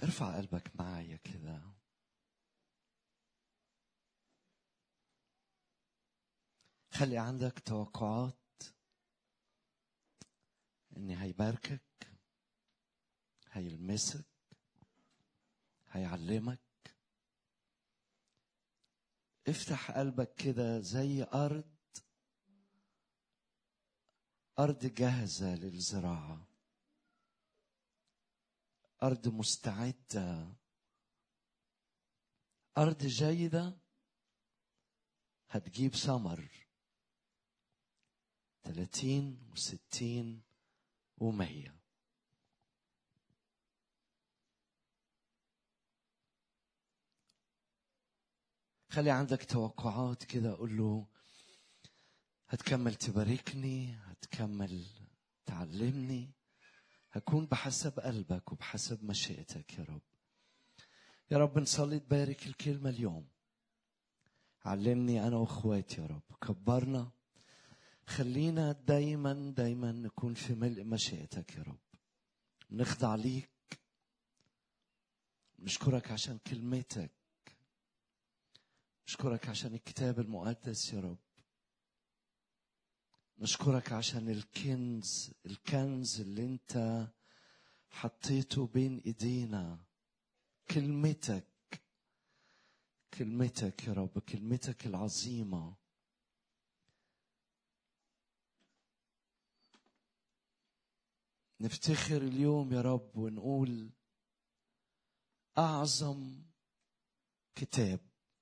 ارفع قلبك معايا كده خلي عندك توقعات ان هيباركك هيلمسك هيعلمك افتح قلبك كده زي ارض ارض جاهزه للزراعه ارض مستعده ارض جيده هتجيب ثمر ثلاثين وستين ومية خلي عندك توقعات كده قول له هتكمل تباركني هتكمل تعلمني هكون بحسب قلبك وبحسب مشيئتك يا رب يا رب نصلي تبارك الكلمة اليوم علمني أنا وأخواتي يا رب كبرنا خلينا دايما دايما نكون في ملء مشيئتك يا رب نخضع ليك نشكرك عشان كلمتك نشكرك عشان الكتاب المقدس يا رب نشكرك عشان الكنز الكنز اللي انت حطيته بين ايدينا كلمتك كلمتك يا رب كلمتك العظيمه نفتخر اليوم يا رب ونقول اعظم كتاب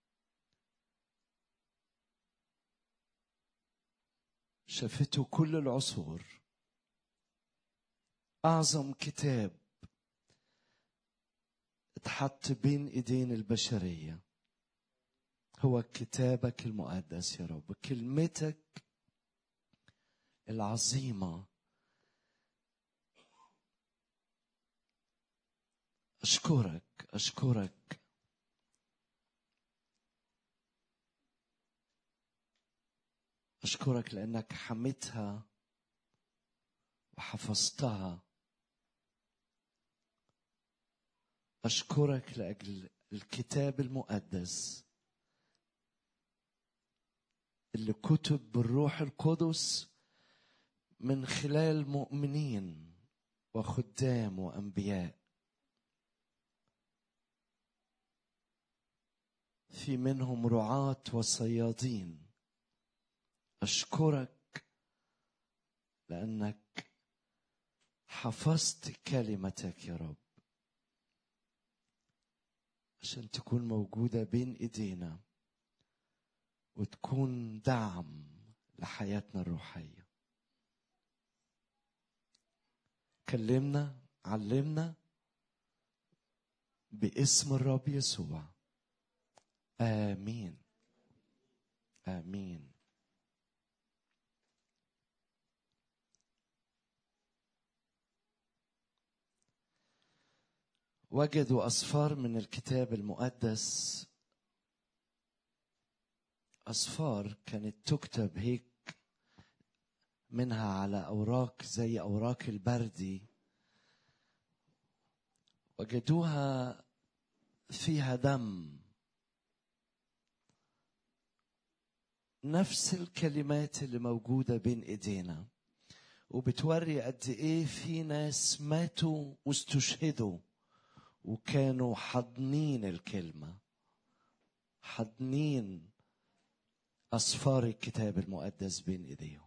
شافته كل العصور اعظم كتاب اتحط بين ايدين البشريه هو كتابك المقدس يا رب كلمتك العظيمه اشكرك اشكرك اشكرك لانك حميتها وحفظتها اشكرك لاجل الكتاب المقدس اللي كتب بالروح القدس من خلال مؤمنين وخدام وانبياء في منهم رعاة وصيادين أشكرك لأنك حفظت كلمتك يا رب عشان تكون موجودة بين إيدينا وتكون دعم لحياتنا الروحية كلمنا علمنا باسم الرب يسوع آمين آمين وجدوا أصفار من الكتاب المقدس أصفار كانت تكتب هيك منها على أوراق زي أوراق البردي وجدوها فيها دم نفس الكلمات اللي موجودة بين ايدينا وبتوري قد ايه في ناس ماتوا واستشهدوا وكانوا حاضنين الكلمة حاضنين أصفار الكتاب المقدس بين إيديهم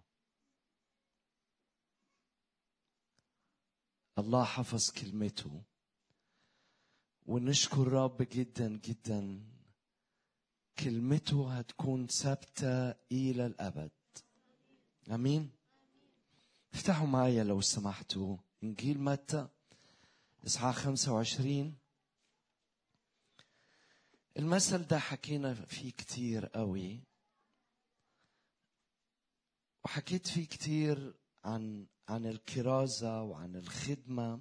الله حفظ كلمته ونشكر الرب جدا جدا كلمته هتكون ثابتة إلى الأبد أمين افتحوا معايا لو سمحتوا إنجيل متى إصحاح 25 المثل ده حكينا فيه كتير قوي وحكيت فيه كتير عن عن الكرازة وعن الخدمة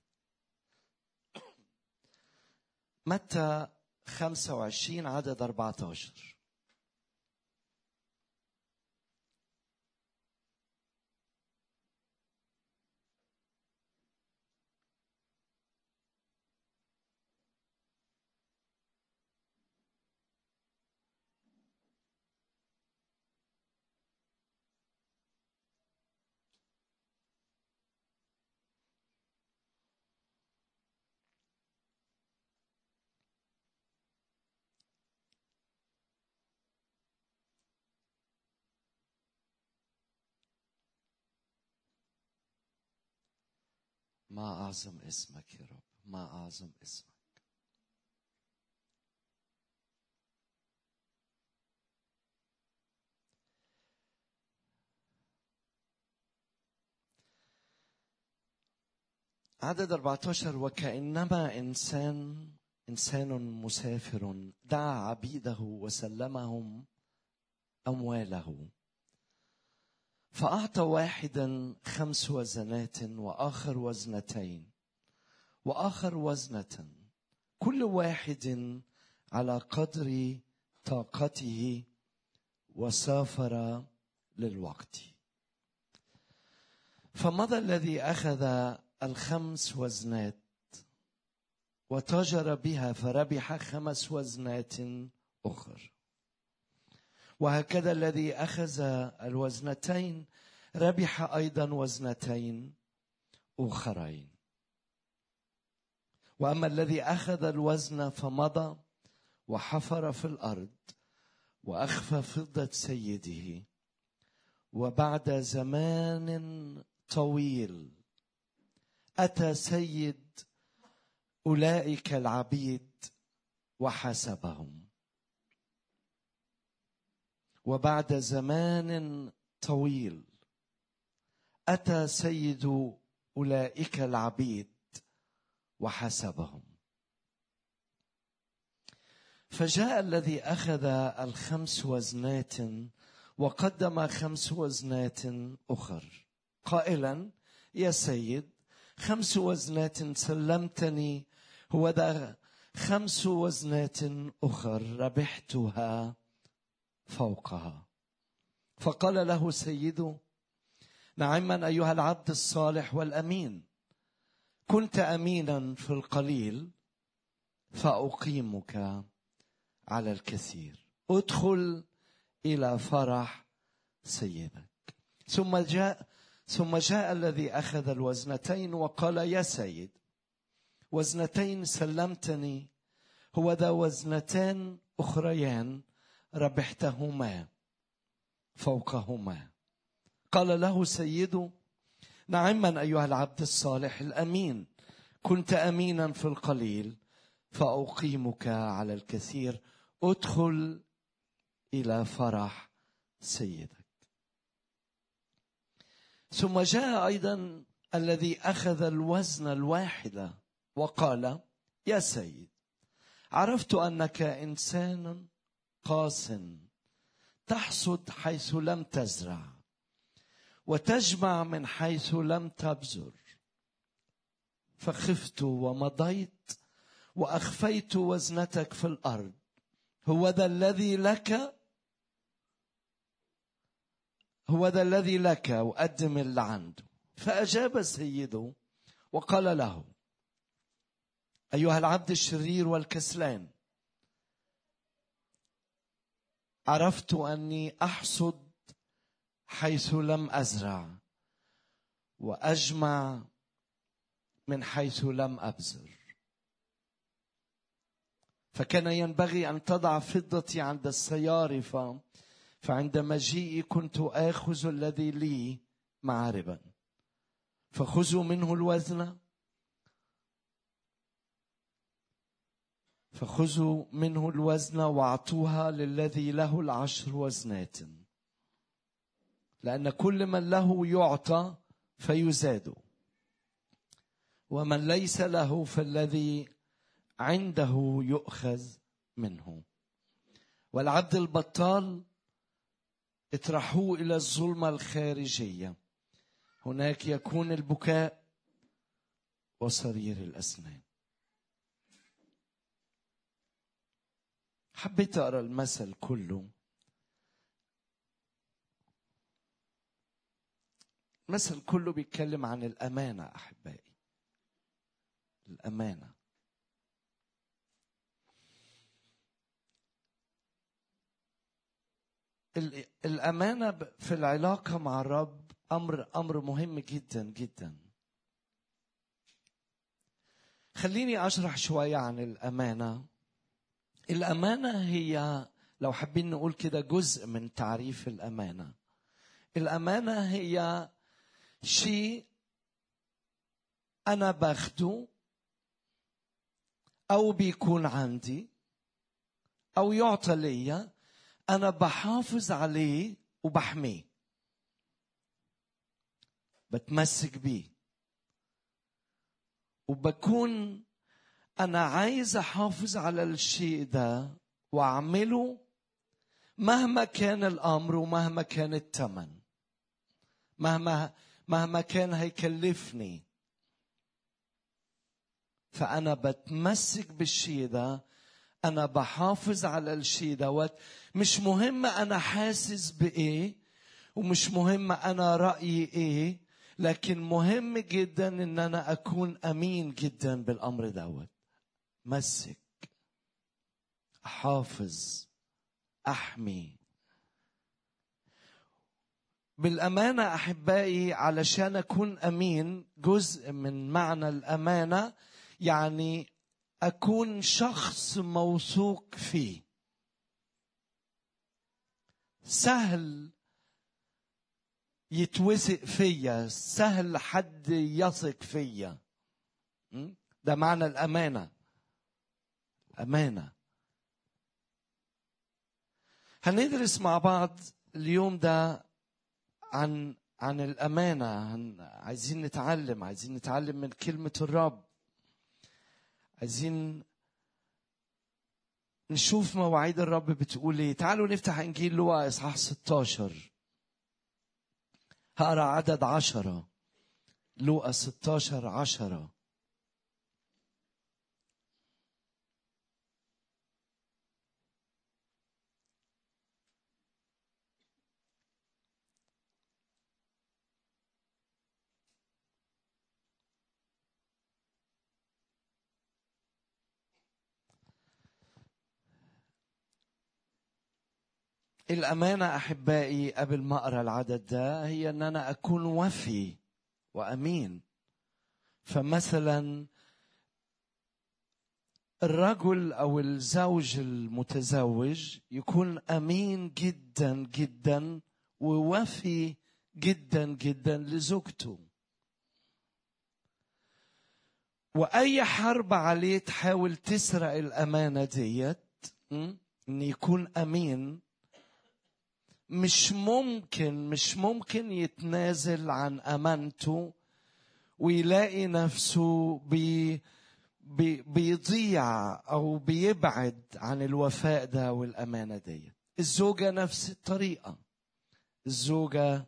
متى 25 عدد 14 ما أعظم اسمك يا رب ما أعظم اسمك عدد 14 وكأنما إنسان إنسان مسافر دعا عبيده وسلمهم أمواله فأعطى واحدا خمس وزنات وآخر وزنتين وآخر وزنة كل واحد على قدر طاقته وسافر للوقت فمضى الذي أخذ الخمس وزنات وتاجر بها فربح خمس وزنات أخر وهكذا الذي أخذ الوزنتين ربح أيضا وزنتين أخرين وأما الذي أخذ الوزن فمضى وحفر في الأرض وأخفى فضة سيده وبعد زمان طويل أتى سيد أولئك العبيد وحسبهم وبعد زمان طويل اتى سيد اولئك العبيد وحسبهم فجاء الذي اخذ الخمس وزنات وقدم خمس وزنات اخر قائلا يا سيد خمس وزنات سلمتني هو ذا خمس وزنات اخر ربحتها فوقها فقال له سيده نعما ايها العبد الصالح والامين كنت امينا في القليل فاقيمك على الكثير ادخل الى فرح سيدك ثم جاء ثم جاء الذي اخذ الوزنتين وقال يا سيد وزنتين سلمتني هو ذا وزنتان اخريان ربحتهما فوقهما قال له سيده نعما ايها العبد الصالح الامين كنت امينا في القليل فاقيمك على الكثير ادخل الى فرح سيدك ثم جاء ايضا الذي اخذ الوزن الواحد وقال يا سيد عرفت انك انسان قاس تحصد حيث لم تزرع وتجمع من حيث لم تبذر فخفت ومضيت واخفيت وزنتك في الارض هو ذا الذي لك هو ذا الذي لك وقدم اللي عنده فاجاب سيده وقال له ايها العبد الشرير والكسلان عرفت اني احصد حيث لم ازرع واجمع من حيث لم ابذر فكان ينبغي ان تضع فضتي عند السيارفه فعند مجيئي كنت اخذ الذي لي معربا فخذوا منه الوزن فخذوا منه الوزن واعطوها للذي له العشر وزنات لأن كل من له يعطى فيزاد ومن ليس له فالذي عنده يؤخذ منه والعبد البطال اطرحوه إلى الظلمة الخارجية هناك يكون البكاء وصرير الأسنان حبيت اقرا المثل كله المثل كله بيتكلم عن الامانه احبائي الامانه الامانه في العلاقه مع الرب امر امر مهم جدا جدا خليني اشرح شويه عن الامانه الأمانة هي لو حابين نقول كده جزء من تعريف الأمانة الأمانة هي شيء انا باخده او بيكون عندي او يعطى لي انا بحافظ عليه وبحميه بتمسك بيه وبكون انا عايز احافظ على الشيء ده واعمله مهما كان الامر ومهما كان الثمن مهما مهما كان هيكلفني فانا بتمسك بالشيء ده انا بحافظ على الشيء دوت مش مهم انا حاسس بايه ومش مهم انا رايي ايه لكن مهم جدا ان انا اكون امين جدا بالامر دوت مسك احافظ احمي بالامانه احبائي علشان اكون امين جزء من معنى الامانه يعني اكون شخص موثوق فيه سهل يتوثق فيا سهل حد يثق فيا ده معنى الامانه امانه هندرس مع بعض اليوم ده عن عن الامانه عن عايزين نتعلم عايزين نتعلم من كلمه الرب عايزين نشوف مواعيد الرب بتقول ايه تعالوا نفتح انجيل لوقا اصحاح 16 هقرا عدد عشرة لوقا 16 عشرة الأمانة أحبائي قبل ما أقرأ العدد ده هي أن أنا أكون وفي وأمين فمثلا الرجل أو الزوج المتزوج يكون أمين جدا جدا ووفي جدا جدا لزوجته وأي حرب عليه تحاول تسرق الأمانة ديت إن يكون أمين مش ممكن مش ممكن يتنازل عن امانته ويلاقي نفسه بي بي بيضيع او بيبعد عن الوفاء ده والامانه دي الزوجه نفس الطريقه الزوجه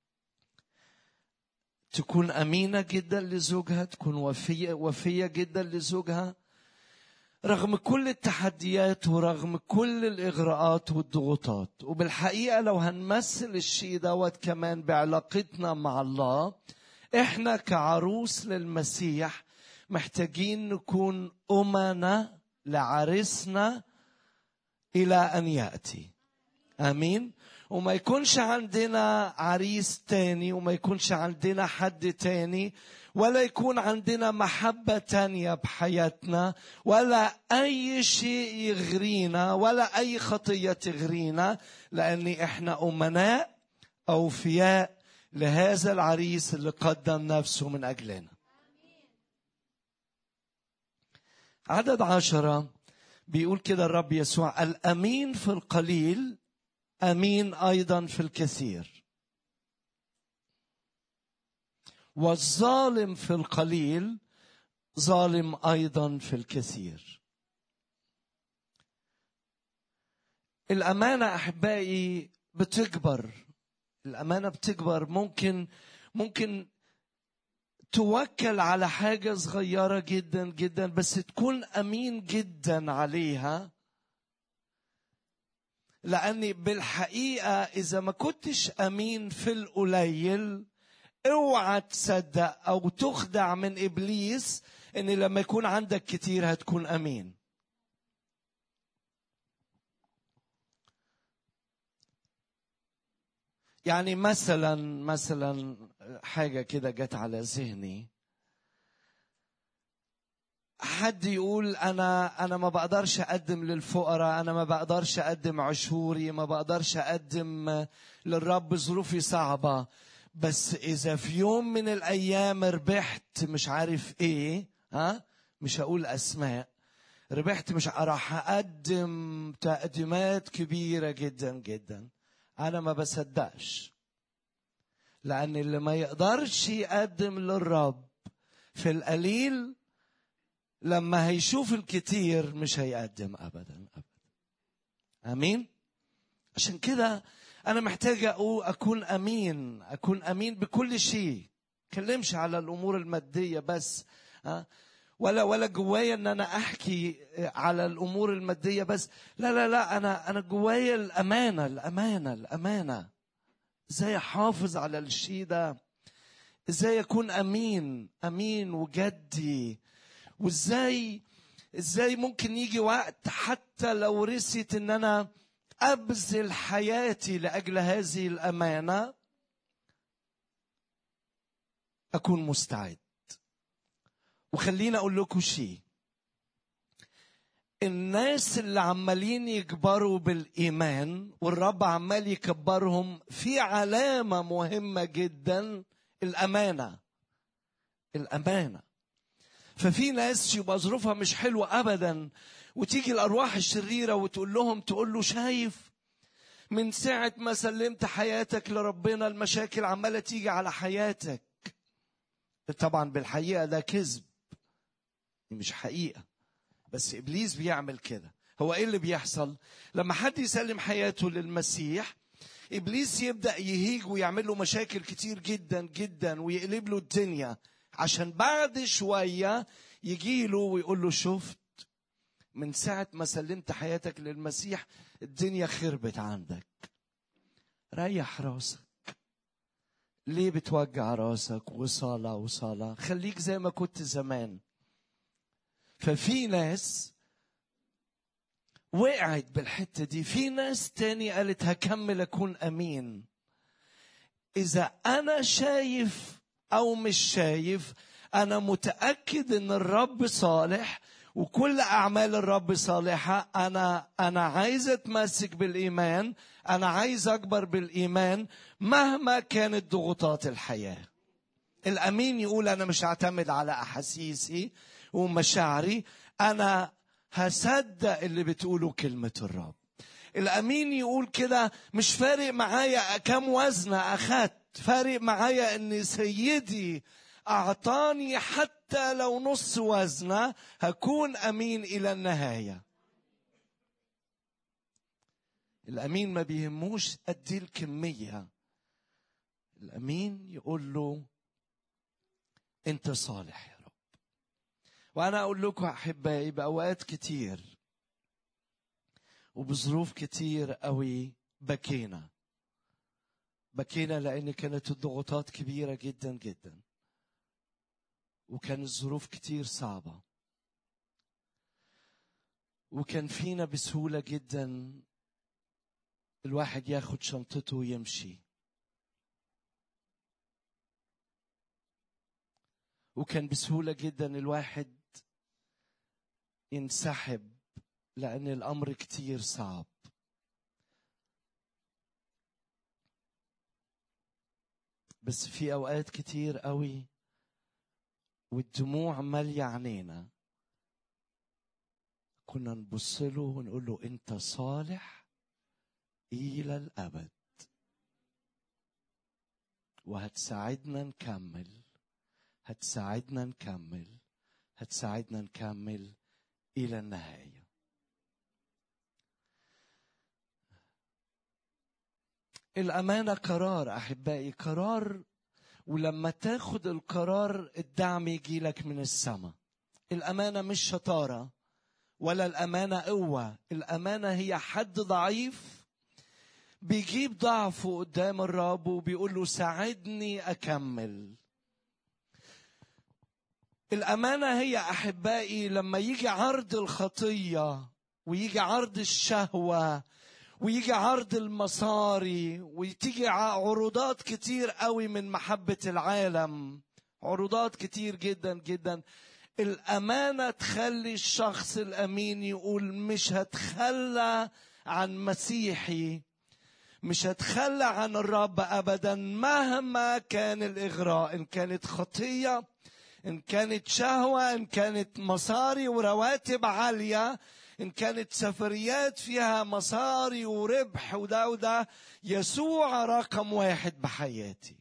تكون امينه جدا لزوجها تكون وفيه وفيه جدا لزوجها رغم كل التحديات ورغم كل الاغراءات والضغوطات وبالحقيقه لو هنمثل الشيء دوت كمان بعلاقتنا مع الله احنا كعروس للمسيح محتاجين نكون امنا لعريسنا الى ان ياتي امين وما يكونش عندنا عريس تاني وما يكونش عندنا حد تاني ولا يكون عندنا محبة تانية بحياتنا ولا أي شيء يغرينا ولا أي خطية تغرينا لأن إحنا أمناء أوفياء لهذا العريس اللي قدم نفسه من أجلنا عدد عشرة بيقول كده الرب يسوع الأمين في القليل أمين أيضا في الكثير والظالم في القليل ظالم ايضا في الكثير الامانه احبائي بتكبر الامانه بتكبر ممكن ممكن توكل على حاجه صغيره جدا جدا بس تكون امين جدا عليها لاني بالحقيقه اذا ما كنتش امين في القليل اوعى تصدق او تخدع من ابليس ان لما يكون عندك كتير هتكون امين يعني مثلا مثلا حاجه كده جت على ذهني حد يقول انا انا ما بقدرش اقدم للفقراء انا ما بقدرش اقدم عشوري ما بقدرش اقدم للرب ظروفي صعبه بس اذا في يوم من الايام ربحت مش عارف ايه ها مش هقول اسماء ربحت مش راح اقدم تقديمات كبيره جدا جدا انا ما بصدقش لان اللي ما يقدرش يقدم للرب في القليل لما هيشوف الكتير مش هيقدم ابدا ابدا امين عشان كده انا محتاج اكون امين اكون امين بكل شيء كلمش على الامور الماديه بس ها ولا ولا جوايا ان انا احكي على الامور الماديه بس لا لا لا انا انا جوايا الامانه الامانه الامانه ازاي احافظ على الشيء ده ازاي اكون امين امين وجدي وازاي ازاي ممكن يجي وقت حتى لو رسيت ان انا ابذل حياتي لاجل هذه الامانه اكون مستعد وخليني اقول لكم شيء الناس اللي عمالين يكبروا بالايمان والرب عمال يكبرهم في علامه مهمه جدا الامانه الامانه ففي ناس يبقى ظروفها مش حلوه ابدا وتيجي الارواح الشريره وتقول لهم تقول له شايف من ساعه ما سلمت حياتك لربنا المشاكل عماله تيجي على حياتك طبعا بالحقيقه ده كذب مش حقيقه بس ابليس بيعمل كده هو ايه اللي بيحصل لما حد يسلم حياته للمسيح ابليس يبدا يهيج ويعمل له مشاكل كتير جدا جدا ويقلب له الدنيا عشان بعد شويه يجي له ويقول له شفت من ساعه ما سلمت حياتك للمسيح الدنيا خربت عندك ريح راسك ليه بتوجع راسك وصلاة وصلاة خليك زي ما كنت زمان ففي ناس وقعت بالحتة دي في ناس تاني قالت هكمل أكون أمين إذا أنا شايف أو مش شايف أنا متأكد إن الرب صالح وكل أعمال الرب صالحة أنا أنا عايز أتمسك بالإيمان أنا عايز أكبر بالإيمان مهما كانت ضغوطات الحياة الأمين يقول أنا مش هعتمد على أحاسيسي ومشاعري أنا هصدق اللي بتقوله كلمة الرب الأمين يقول كده مش فارق معايا كم وزنة أخدت فارق معايا أن سيدي أعطاني حتى لو نص وزنة هكون أمين إلى النهاية الأمين ما بيهموش قد الكمية الأمين يقول له أنت صالح يا رب وأنا أقول لكم أحبائي بأوقات كتير وبظروف كتير قوي بكينا بكينا لأن كانت الضغوطات كبيرة جدا جدا وكان الظروف كتير صعبة وكان فينا بسهولة جدا الواحد ياخد شنطته ويمشي وكان بسهولة جدا الواحد ينسحب لأن الأمر كتير صعب بس في أوقات كتير قوي والدموع مالية عينينا كنا نبص له ونقول له أنت صالح إلى الأبد وهتساعدنا نكمل هتساعدنا نكمل هتساعدنا نكمل إلى النهاية الأمانة قرار أحبائي قرار ولما تاخد القرار الدعم يجي لك من السماء الأمانة مش شطارة ولا الأمانة قوة الأمانة هي حد ضعيف بيجيب ضعفه قدام الرب وبيقول له ساعدني أكمل الأمانة هي أحبائي لما يجي عرض الخطية ويجي عرض الشهوة ويجي عرض المصاري وتيجي عروضات كتير قوي من محبة العالم عروضات كتير جدا جدا الأمانة تخلي الشخص الأمين يقول مش هتخلى عن مسيحي مش هتخلى عن الرب ابدا مهما كان الاغراء ان كانت خطيه ان كانت شهوه ان كانت مصاري ورواتب عاليه ان كانت سفريات فيها مصاري وربح وده وده يسوع رقم واحد بحياتي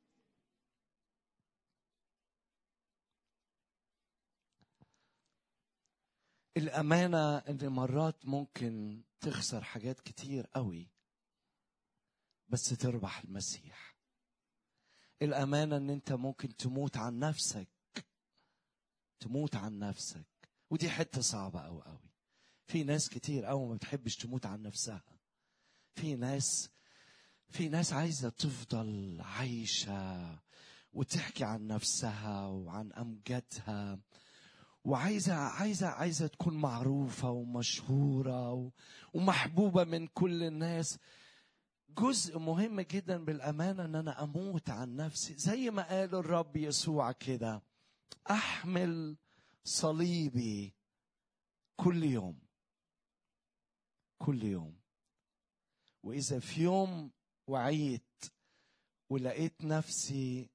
الامانه ان مرات ممكن تخسر حاجات كتير قوي بس تربح المسيح الامانه ان انت ممكن تموت عن نفسك تموت عن نفسك ودي حته صعبه قوي قوي في ناس كتير قوي ما بتحبش تموت عن نفسها في ناس في ناس عايزه تفضل عايشه وتحكي عن نفسها وعن امجادها وعايزه عايزه عايزه تكون معروفه ومشهوره ومحبوبه من كل الناس جزء مهم جدا بالامانه ان انا اموت عن نفسي زي ما قال الرب يسوع كده احمل صليبي كل يوم كل يوم واذا في يوم وعيت ولقيت نفسي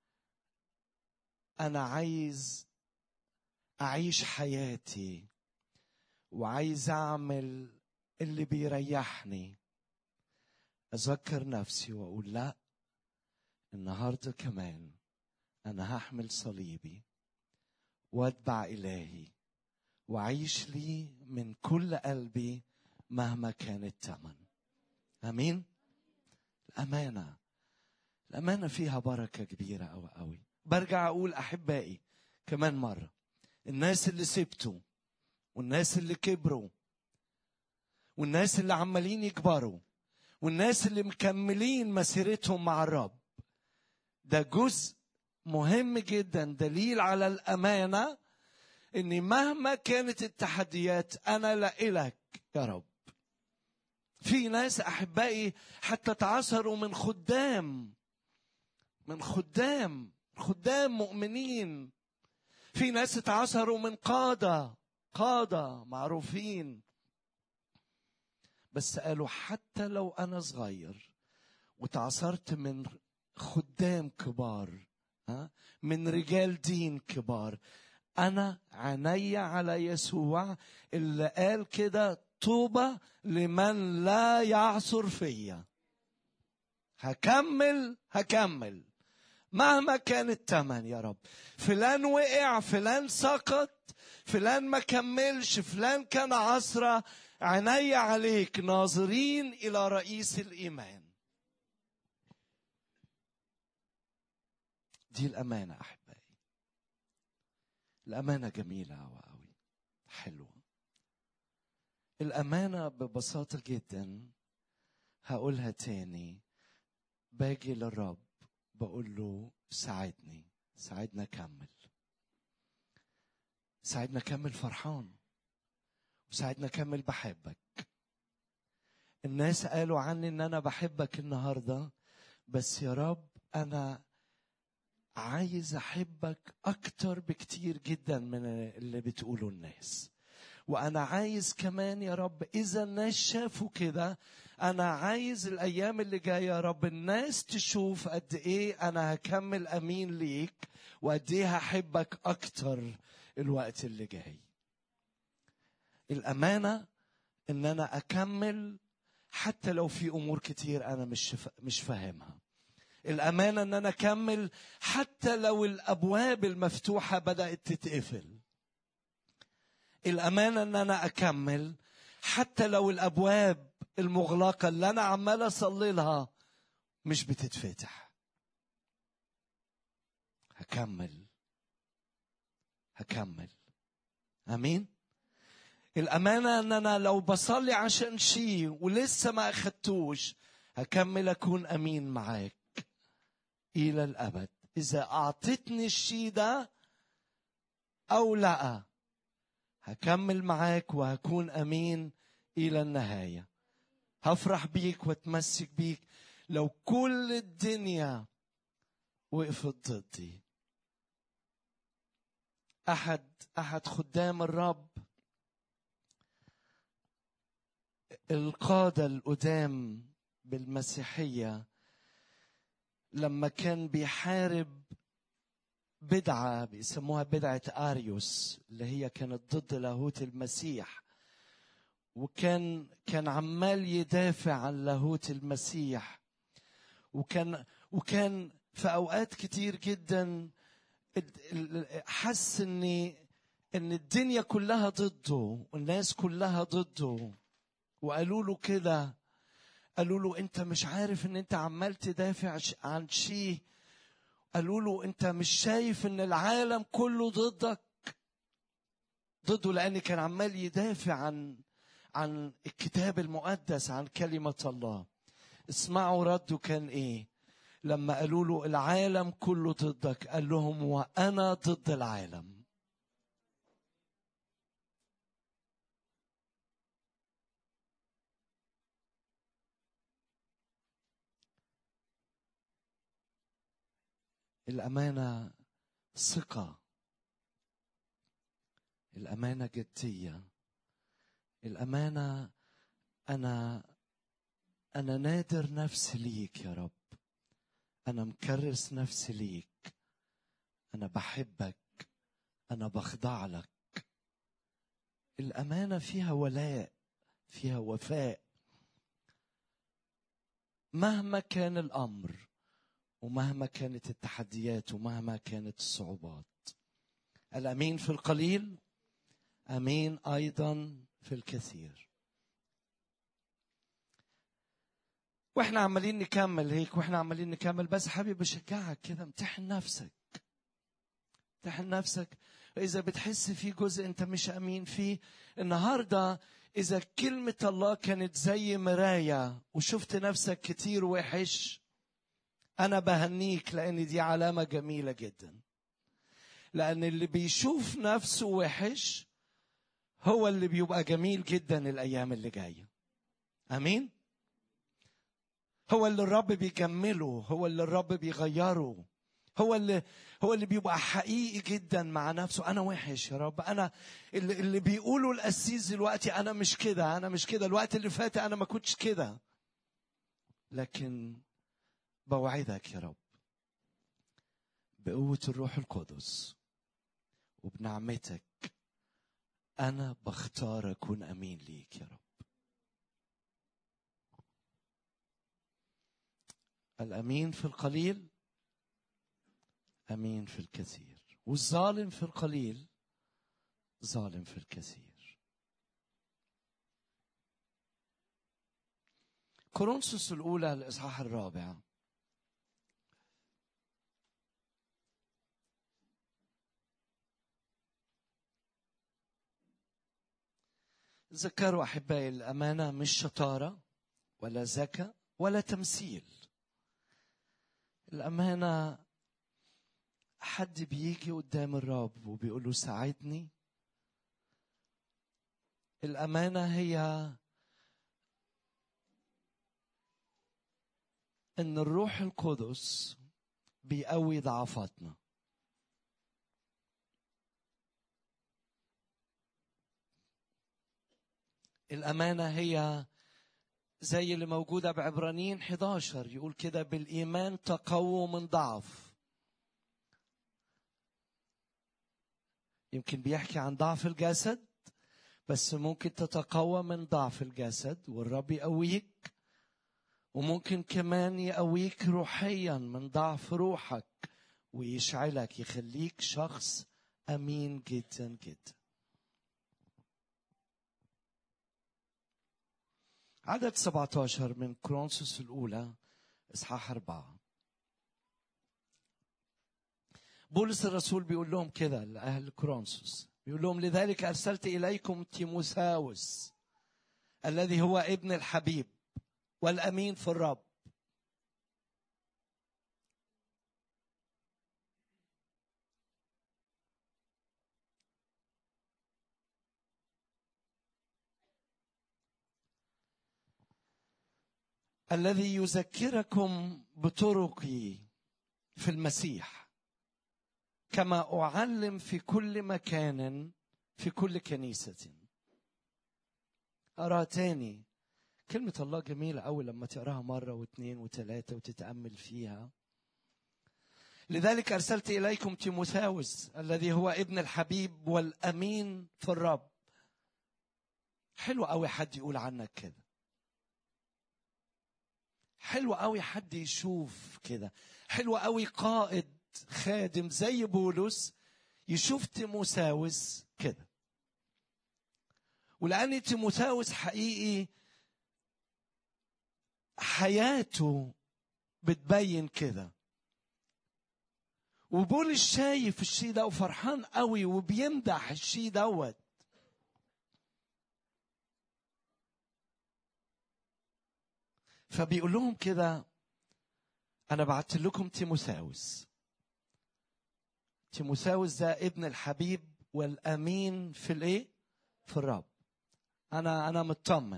انا عايز اعيش حياتي وعايز اعمل اللي بيريحني اذكر نفسي واقول لا النهارده كمان انا هحمل صليبي واتبع الهي واعيش لي من كل قلبي مهما كان الثمن امين الامانه الامانه فيها بركه كبيره قوي قوي برجع اقول احبائي كمان مره الناس اللي سبتوا والناس اللي كبروا والناس اللي عمالين يكبروا والناس اللي مكملين مسيرتهم مع الرب ده جزء مهم جدا دليل على الامانه ان مهما كانت التحديات انا لإلك يا رب في ناس احبائي حتى تعثروا من خدام من خدام خدام مؤمنين في ناس اتعثروا من قاده قاده معروفين بس قالوا حتى لو انا صغير وتعثرت من خدام كبار ها من رجال دين كبار انا عيني على يسوع اللي قال كده طوبى لمن لا يعثر فيا هكمل هكمل مهما كان الثمن يا رب فلان وقع فلان سقط فلان ما كملش فلان كان عصرة عيني عليك ناظرين إلى رئيس الإيمان دي الأمانة أحبائي الأمانة جميلة أوي أوي حلوة الأمانة ببساطة جدا هقولها تاني باجي للرب بقول له ساعدني ساعدنا أكمل ساعدنا أكمل فرحان وساعدنا أكمل بحبك الناس قالوا عني إن أنا بحبك النهاردة بس يا رب أنا عايز احبك اكتر بكتير جدا من اللي بتقوله الناس وانا عايز كمان يا رب اذا الناس شافوا كده انا عايز الايام اللي جايه يا رب الناس تشوف قد ايه انا هكمل امين ليك وقد ايه هحبك اكتر الوقت اللي جاي الامانه ان انا اكمل حتى لو في امور كتير انا مش مش فاهمها الامانه ان انا اكمل حتى لو الابواب المفتوحه بدات تتقفل الامانه ان انا اكمل حتى لو الابواب المغلقه اللي انا عمال اصلي لها مش بتتفتح هكمل هكمل امين الامانه ان انا لو بصلي عشان شيء ولسه ما اخدتوش هكمل اكون امين معاك الى الابد اذا اعطتني الشيء ده او لا هكمل معاك وهكون امين الى النهايه هفرح بيك واتمسك بيك لو كل الدنيا وقفت ضدي احد احد خدام الرب القاده القدام بالمسيحيه لما كان بيحارب بدعه بيسموها بدعه اريوس اللي هي كانت ضد لاهوت المسيح وكان كان عمال يدافع عن لاهوت المسيح وكان وكان في اوقات كتير جدا حس ان ان الدنيا كلها ضده والناس كلها ضده وقالوا له كده قالوا له انت مش عارف ان انت عمال تدافع عن شيء قالوا له انت مش شايف ان العالم كله ضدك ضده لان كان عمال يدافع عن عن الكتاب المقدس عن كلمه الله اسمعوا رده كان ايه لما قالوا له العالم كله ضدك قال لهم وانا ضد العالم الامانه ثقه الامانه جديه الامانه انا انا نادر نفسي ليك يا رب انا مكرس نفسي ليك انا بحبك انا بخضع لك الامانه فيها ولاء فيها وفاء مهما كان الامر ومهما كانت التحديات ومهما كانت الصعوبات الامين في القليل امين ايضا في الكثير واحنا عمالين نكمل هيك واحنا عمالين نكمل بس حبيبي بشجعك كده امتحن نفسك امتحن نفسك اذا بتحس في جزء انت مش امين فيه النهارده اذا كلمه الله كانت زي مرايه وشفت نفسك كتير وحش انا بهنيك لان دي علامه جميله جدا لان اللي بيشوف نفسه وحش هو اللي بيبقى جميل جدا الايام اللي جايه امين هو اللي الرب بيكمله هو اللي الرب بيغيره هو اللي هو اللي بيبقى حقيقي جدا مع نفسه انا وحش يا رب انا اللي, اللي بيقولوا القسيس دلوقتي انا مش كده انا مش كده الوقت اللي فات انا ما كنتش كده لكن بوعدك يا رب بقوة الروح القدس وبنعمتك أنا بختار أكون أمين ليك يا رب الأمين في القليل أمين في الكثير والظالم في القليل ظالم في الكثير كورنثوس الأولى الإصحاح الرابع ذكروا احبائي الامانه مش شطاره ولا ذكاء ولا تمثيل الامانه حد بيجي قدام الرب وبيقول له ساعدني الامانه هي ان الروح القدس بيقوي ضعفاتنا الأمانة هي زي اللي موجودة بعبرانيين 11 يقول كده بالإيمان تقووا من ضعف يمكن بيحكي عن ضعف الجسد بس ممكن تتقوى من ضعف الجسد والرب يقويك وممكن كمان يقويك روحيا من ضعف روحك ويشعلك يخليك شخص امين جدا جدا عدد 17 من كرونسوس الأولى إصحاح أربعة بولس الرسول بيقول لهم كده لأهل كرونسوس بيقول لهم لذلك أرسلت إليكم تيموساوس الذي هو ابن الحبيب والأمين في الرب الذي يذكركم بطرقي في المسيح كما اعلم في كل مكان في كل كنيسه ارى تاني كلمة الله جميلة أوي لما تقراها مرة واثنين وثلاثة وتتأمل فيها لذلك أرسلت إليكم تيموثاوس الذي هو ابن الحبيب والأمين في الرب حلو أوي حد يقول عنك كده حلو قوي حد يشوف كده حلو قوي قائد خادم زي بولس يشوف تيموساوس كده ولأن تيموساوس حقيقي حياته بتبين كده وبولس شايف الشيء ده وفرحان قوي وبيمدح الشيء دوت فبيقول لهم كده أنا بعت لكم تيموساوس تيموساوس ده ابن الحبيب والأمين في الإيه؟ في الرب أنا أنا مطمن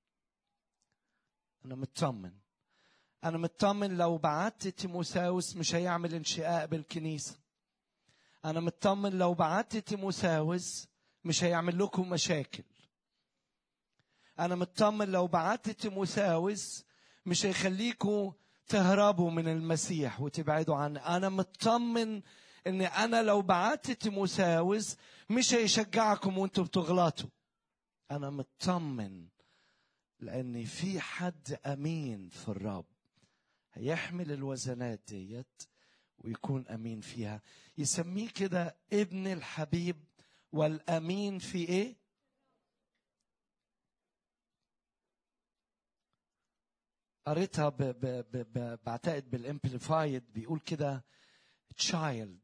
أنا مطمن أنا مطمن لو بعت تيموساوس مش هيعمل انشقاق بالكنيسة أنا مطمن لو بعت تيموساوس مش هيعمل لكم مشاكل أنا مطمن لو بعت تيموساوس مش هيخليكوا تهربوا من المسيح وتبعدوا عنه انا مطمن ان انا لو بعت تيموساوس مش هيشجعكم وانتوا بتغلطوا انا مطمن لان في حد امين في الرب هيحمل الوزنات ديت ويكون امين فيها يسميه كده ابن الحبيب والامين في ايه قريتها ب ب ب ب بعتقد بالامبليفايد بيقول كده تشايلد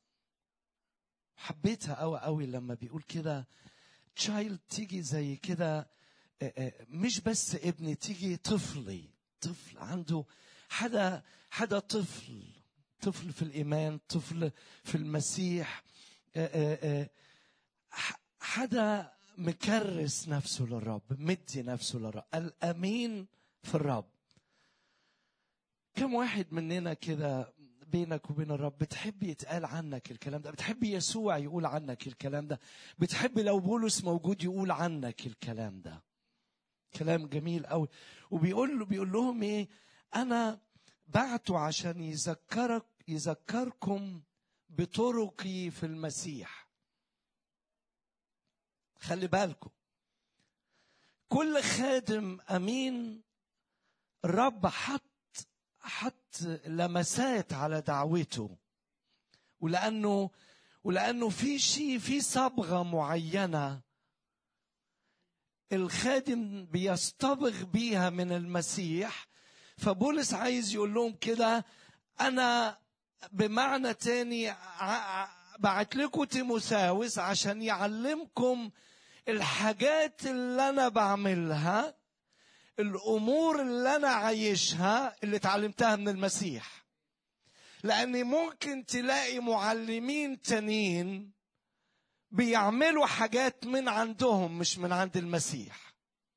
حبيتها قوي قوي لما بيقول كده تشايلد تيجي زي كده مش بس ابني تيجي طفلي طفل عنده حدا حدا طفل طفل في الايمان طفل في المسيح حدا مكرس نفسه للرب مدي نفسه للرب الامين في الرب كم واحد مننا كده بينك وبين الرب بتحب يتقال عنك الكلام ده بتحب يسوع يقول عنك الكلام ده بتحب لو بولس موجود يقول عنك الكلام ده كلام جميل قوي وبيقول له بيقول لهم ايه انا بعته عشان يذكرك يذكركم بطرقي في المسيح خلي بالكم كل خادم امين الرب حط حط لمسات على دعوته ولانه ولانه في شيء في صبغه معينه الخادم بيصطبغ بيها من المسيح فبولس عايز يقول لهم كده انا بمعنى تاني بعت لكم تيموساوس عشان يعلمكم الحاجات اللي انا بعملها الامور اللي انا عايشها اللي اتعلمتها من المسيح لان ممكن تلاقي معلمين تانيين بيعملوا حاجات من عندهم مش من عند المسيح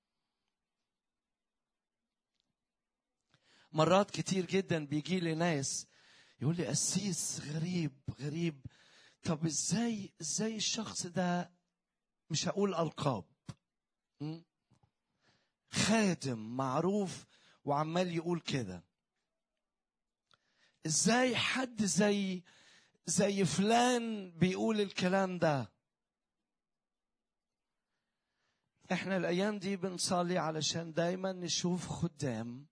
مرات كتير جدا بيجي لي ناس يقول لي قسيس غريب غريب طب ازاي ازاي الشخص ده مش هقول القاب خادم معروف وعمال يقول كده ازاي حد زي زي فلان بيقول الكلام ده احنا الايام دي بنصلي علشان دايما نشوف خدام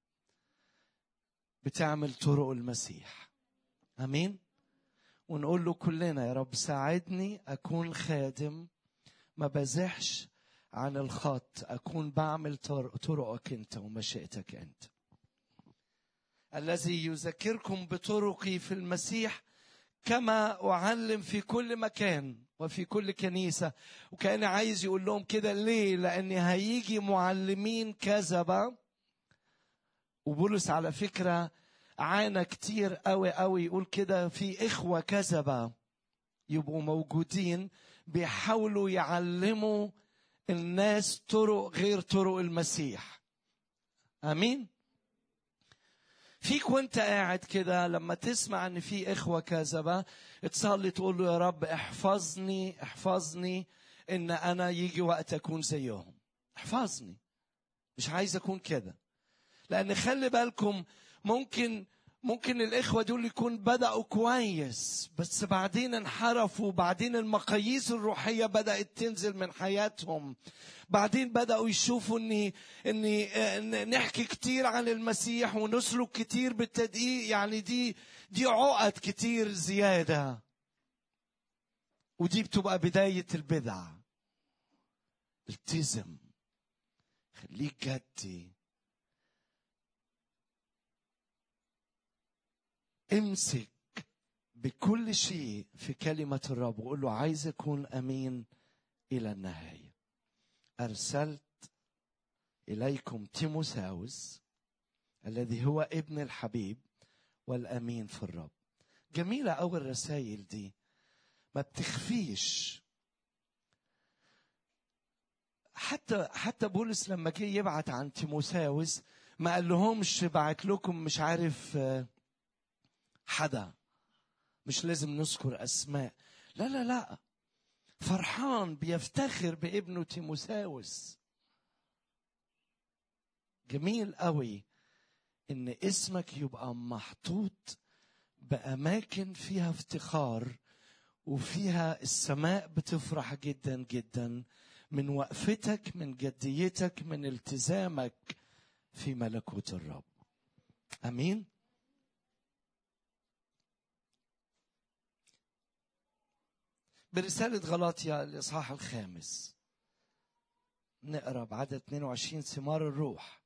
بتعمل طرق المسيح امين ونقول له كلنا يا رب ساعدني اكون خادم ما بزحش عن الخط اكون بعمل طرقك انت ومشيئتك انت الذي يذكركم بطرقي في المسيح كما اعلم في كل مكان وفي كل كنيسه وكان عايز يقول لهم كده ليه لان هيجي معلمين كذبه وبولس على فكره عانى كتير قوي قوي يقول كده في اخوه كذبه يبقوا موجودين بيحاولوا يعلموا الناس طرق غير طرق المسيح امين فيك وانت قاعد كده لما تسمع ان في اخوه كذبه تصلي تقول له يا رب احفظني احفظني ان انا يجي وقت اكون زيهم احفظني مش عايز اكون كده لان خلي بالكم ممكن ممكن الاخوه دول يكون بداوا كويس بس بعدين انحرفوا وبعدين المقاييس الروحيه بدات تنزل من حياتهم بعدين بداوا يشوفوا اني اني آه، نحكي كتير عن المسيح ونسلك كتير بالتدقيق يعني دي دي عقد كتير زياده ودي بتبقى بدايه البدع التزم خليك جدي امسك بكل شيء في كلمة الرب وقول له عايز أكون أمين إلى النهاية أرسلت إليكم تيموساوس الذي هو ابن الحبيب والأمين في الرب جميلة أوي الرسائل دي ما بتخفيش حتى حتى بولس لما جه يبعت عن تيموساوس ما قال لهمش بعت لكم مش عارف حدا مش لازم نذكر اسماء لا لا لا فرحان بيفتخر بابنه تيموساوس جميل قوي ان اسمك يبقى محطوط باماكن فيها افتخار وفيها السماء بتفرح جدا جدا من وقفتك من جديتك من التزامك في ملكوت الرب امين برسالة غلاطيا الإصحاح الخامس نقرا بعدد 22 ثمار الروح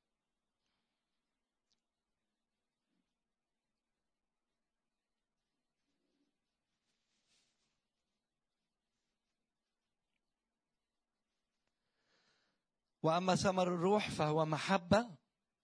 واما ثمر الروح فهو محبه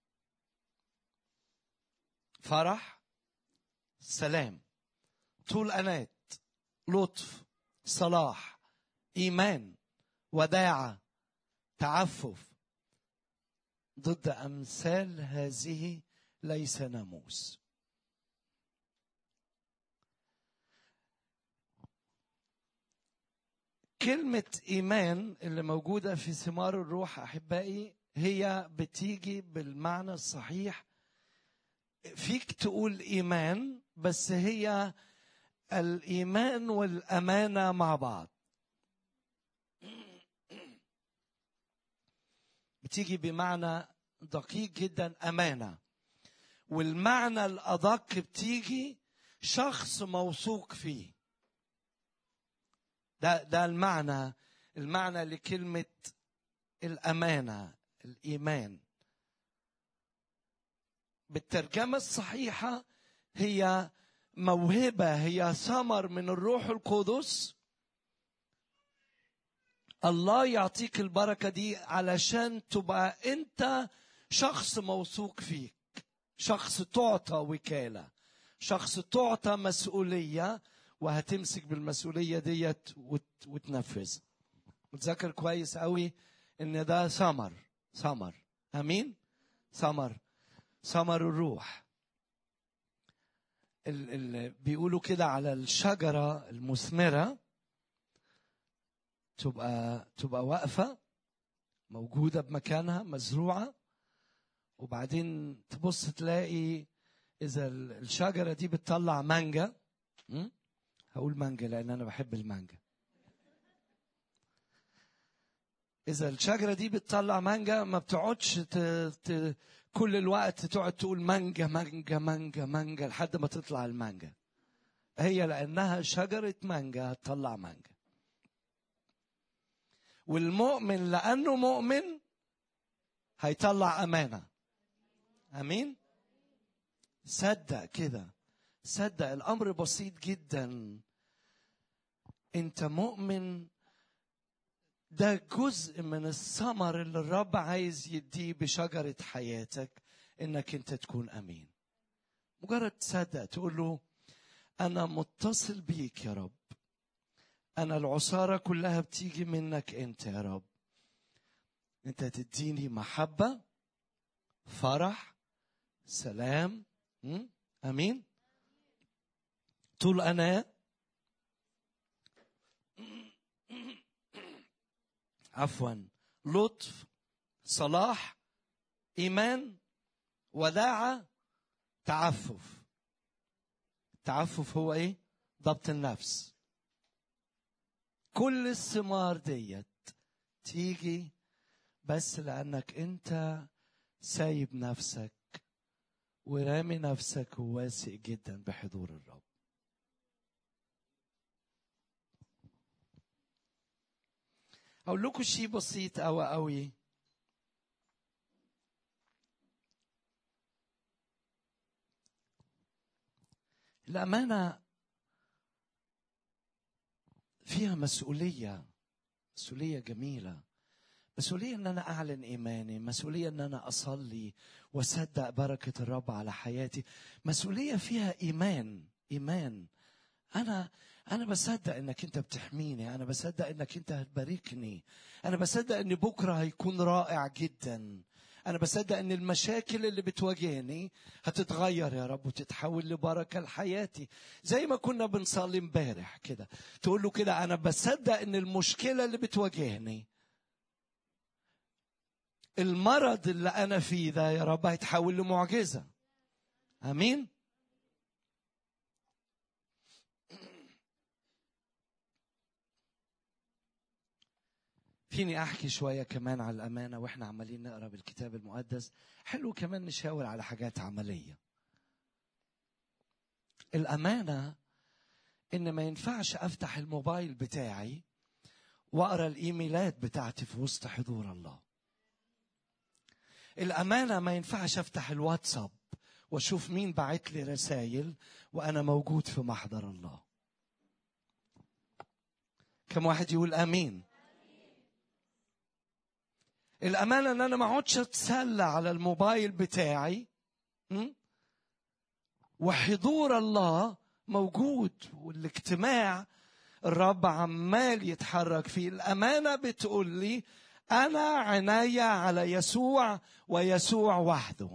فرح سلام طول انات لطف صلاح ايمان وداعه تعفف ضد امثال هذه ليس ناموس كلمة إيمان اللي موجودة في ثمار الروح أحبائي هي بتيجي بالمعنى الصحيح فيك تقول إيمان بس هي الإيمان والأمانة مع بعض بتيجي بمعنى دقيق جدا أمانة والمعنى الأدق بتيجي شخص موثوق فيه ده ده المعنى المعنى لكلمة الأمانة الإيمان بالترجمة الصحيحة هي موهبة هي ثمر من الروح القدس الله يعطيك البركة دي علشان تبقى أنت شخص موثوق فيك شخص تعطى وكالة شخص تعطى مسؤولية وهتمسك بالمسؤوليه ديت وتنفذ وتذكر كويس قوي ان ده ثمر ثمر امين ثمر ثمر الروح اللي بيقولوا كده على الشجره المثمره تبقى تبقى واقفه موجوده بمكانها مزروعه وبعدين تبص تلاقي اذا الشجره دي بتطلع مانجا هقول مانجا لان انا بحب المانجا اذا الشجره دي بتطلع مانجا ما بتقعدش ت... ت... كل الوقت تقعد تقول مانجا مانجا مانجا مانجا لحد ما تطلع المانجا هي لانها شجره مانجا هتطلع مانجا والمؤمن لانه مؤمن هيطلع امانه امين صدق كده صدق الامر بسيط جدا انت مؤمن ده جزء من الثمر اللي الرب عايز يديه بشجره حياتك انك انت تكون امين مجرد تصدق تقول له انا متصل بيك يا رب انا العصاره كلها بتيجي منك انت يا رب انت تديني محبه فرح سلام امين طول أنا عفوا لطف صلاح ايمان وداعه تعفف التعفف هو ايه ضبط النفس كل الثمار ديت تيجي بس لانك انت سايب نفسك ورامي نفسك وواثق جدا بحضور الرب اقول لكم شيء بسيط قوي قوي الامانه فيها مسؤوليه مسؤوليه جميله مسؤوليه ان انا اعلن ايماني مسؤوليه ان انا اصلي واصدق بركه الرب على حياتي مسؤوليه فيها ايمان ايمان انا انا بصدق انك انت بتحميني انا بصدق انك انت هتباركني انا بصدق ان بكره هيكون رائع جدا انا بصدق ان المشاكل اللي بتواجهني هتتغير يا رب وتتحول لبركه لحياتي زي ما كنا بنصلي امبارح كده تقول له كده انا بصدق ان المشكله اللي بتواجهني المرض اللي انا فيه ده يا رب هيتحول لمعجزه امين فيني احكي شويه كمان على الامانه واحنا عمالين نقرا بالكتاب المقدس حلو كمان نشاور على حاجات عمليه الامانه ان ما ينفعش افتح الموبايل بتاعي واقرا الايميلات بتاعتي في وسط حضور الله الامانه ما ينفعش افتح الواتساب واشوف مين بعت لي رسائل وانا موجود في محضر الله كم واحد يقول امين الامانه ان انا ما اقعدش اتسلى على الموبايل بتاعي وحضور الله موجود والاجتماع الرب عمال يتحرك فيه الامانه بتقول لي انا عناية على يسوع ويسوع وحده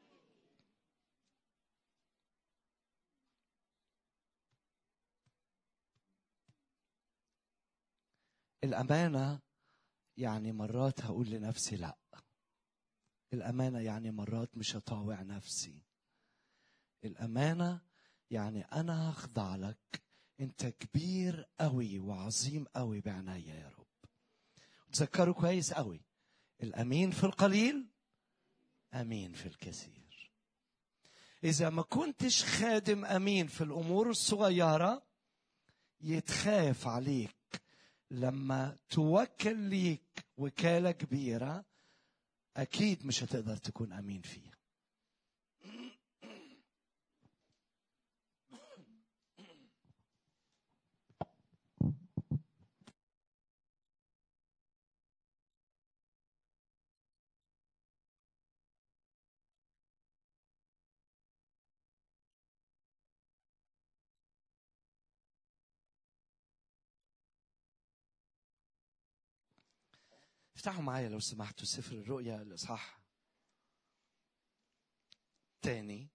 الامانه يعني مرات هقول لنفسي لا الامانه يعني مرات مش هطاوع نفسي الامانه يعني انا هخضع لك انت كبير قوي وعظيم قوي بعناية يا رب تذكروا كويس قوي الامين في القليل امين في الكثير اذا ما كنتش خادم امين في الامور الصغيره يتخاف عليك لما توكل ليك وكاله كبيره اكيد مش هتقدر تكون امين فيها افتحوا معايا لو سمحتوا سفر الرؤيا الاصحاح تاني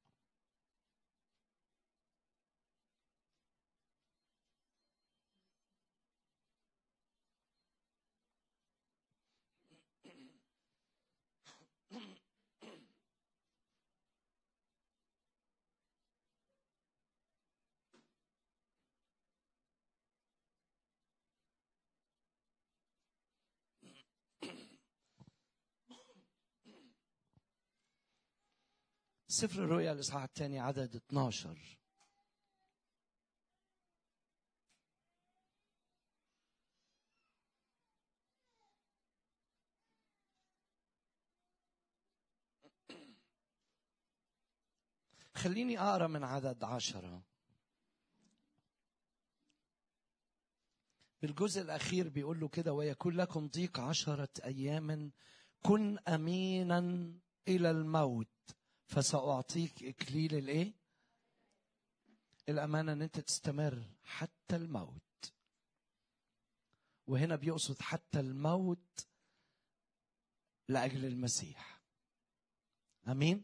سفر الرؤيا الإصحاح الثاني عدد 12 خليني أقرأ من عدد عشرة بالجزء الأخير بيقول له كده ويكون لكم ضيق عشرة أيام كن أمينا إلى الموت فسأعطيك إكليل الإيه؟ الأمانة إن أنت تستمر حتى الموت. وهنا بيقصد حتى الموت لأجل المسيح. أمين؟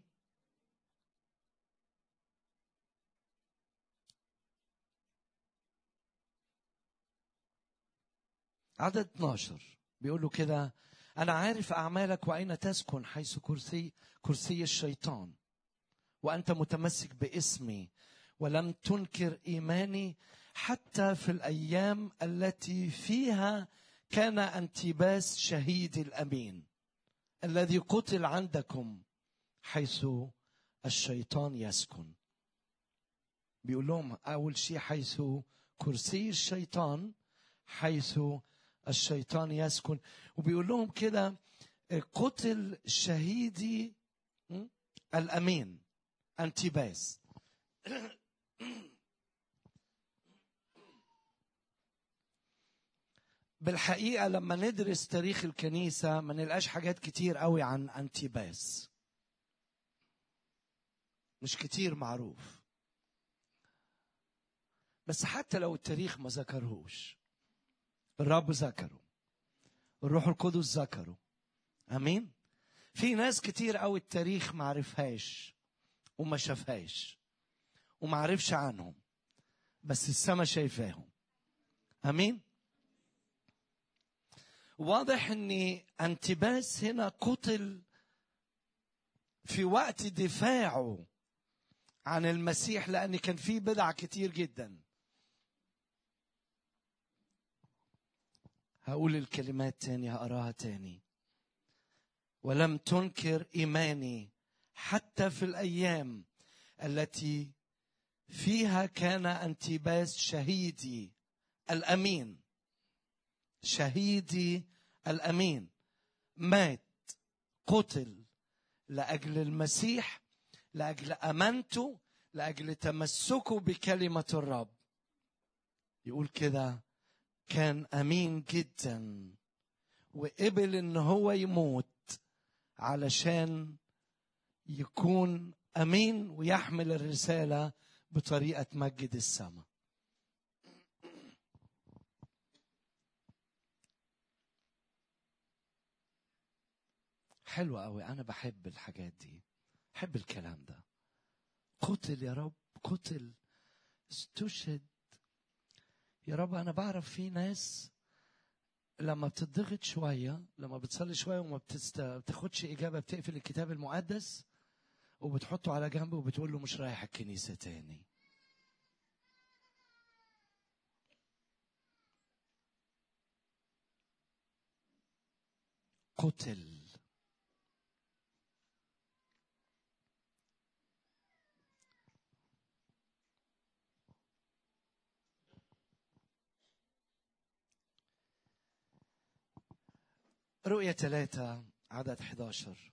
عدد 12 بيقول له كده أنا عارف أعمالك وأين تسكن حيث كرسي كرسي الشيطان وأنت متمسك باسمي ولم تنكر إيماني حتى في الأيام التي فيها كان أنتباس شهيد الأمين الذي قتل عندكم حيث الشيطان يسكن بيقول لهم أول شيء حيث كرسي الشيطان حيث الشيطان يسكن وبيقول لهم كده قتل شهيدي الأمين أنتباس بالحقيقة لما ندرس تاريخ الكنيسة ما نلقاش حاجات كتير قوي عن أنتيباس مش كتير معروف بس حتى لو التاريخ ما ذكرهوش الرب ذكره الروح القدس ذكره امين في ناس كتير قوي التاريخ ما عرفهاش وما شافهاش وما عرفش عنهم بس السما شايفاهم امين واضح ان انتباس هنا قتل في وقت دفاعه عن المسيح لان كان في بدع كتير جدا هقول الكلمات تاني هقراها تاني ولم تنكر ايماني حتى في الايام التي فيها كان انتباس شهيدي الامين شهيدي الامين مات قتل لاجل المسيح لاجل امانته لاجل تمسكه بكلمه الرب يقول كده كان امين جدا وقبل ان هو يموت علشان يكون امين ويحمل الرساله بطريقه تمجد السماء حلوة قوي أنا بحب الحاجات دي بحب الكلام ده قتل يا رب قتل استشهد يا رب أنا بعرف في ناس لما بتضغط شوية لما بتصلي شوية وما بتست... بتاخدش إجابة بتقفل الكتاب المقدس وبتحطه على جنب وبتقول له مش رايح الكنيسة تاني قتل رؤية ثلاثة عدد 11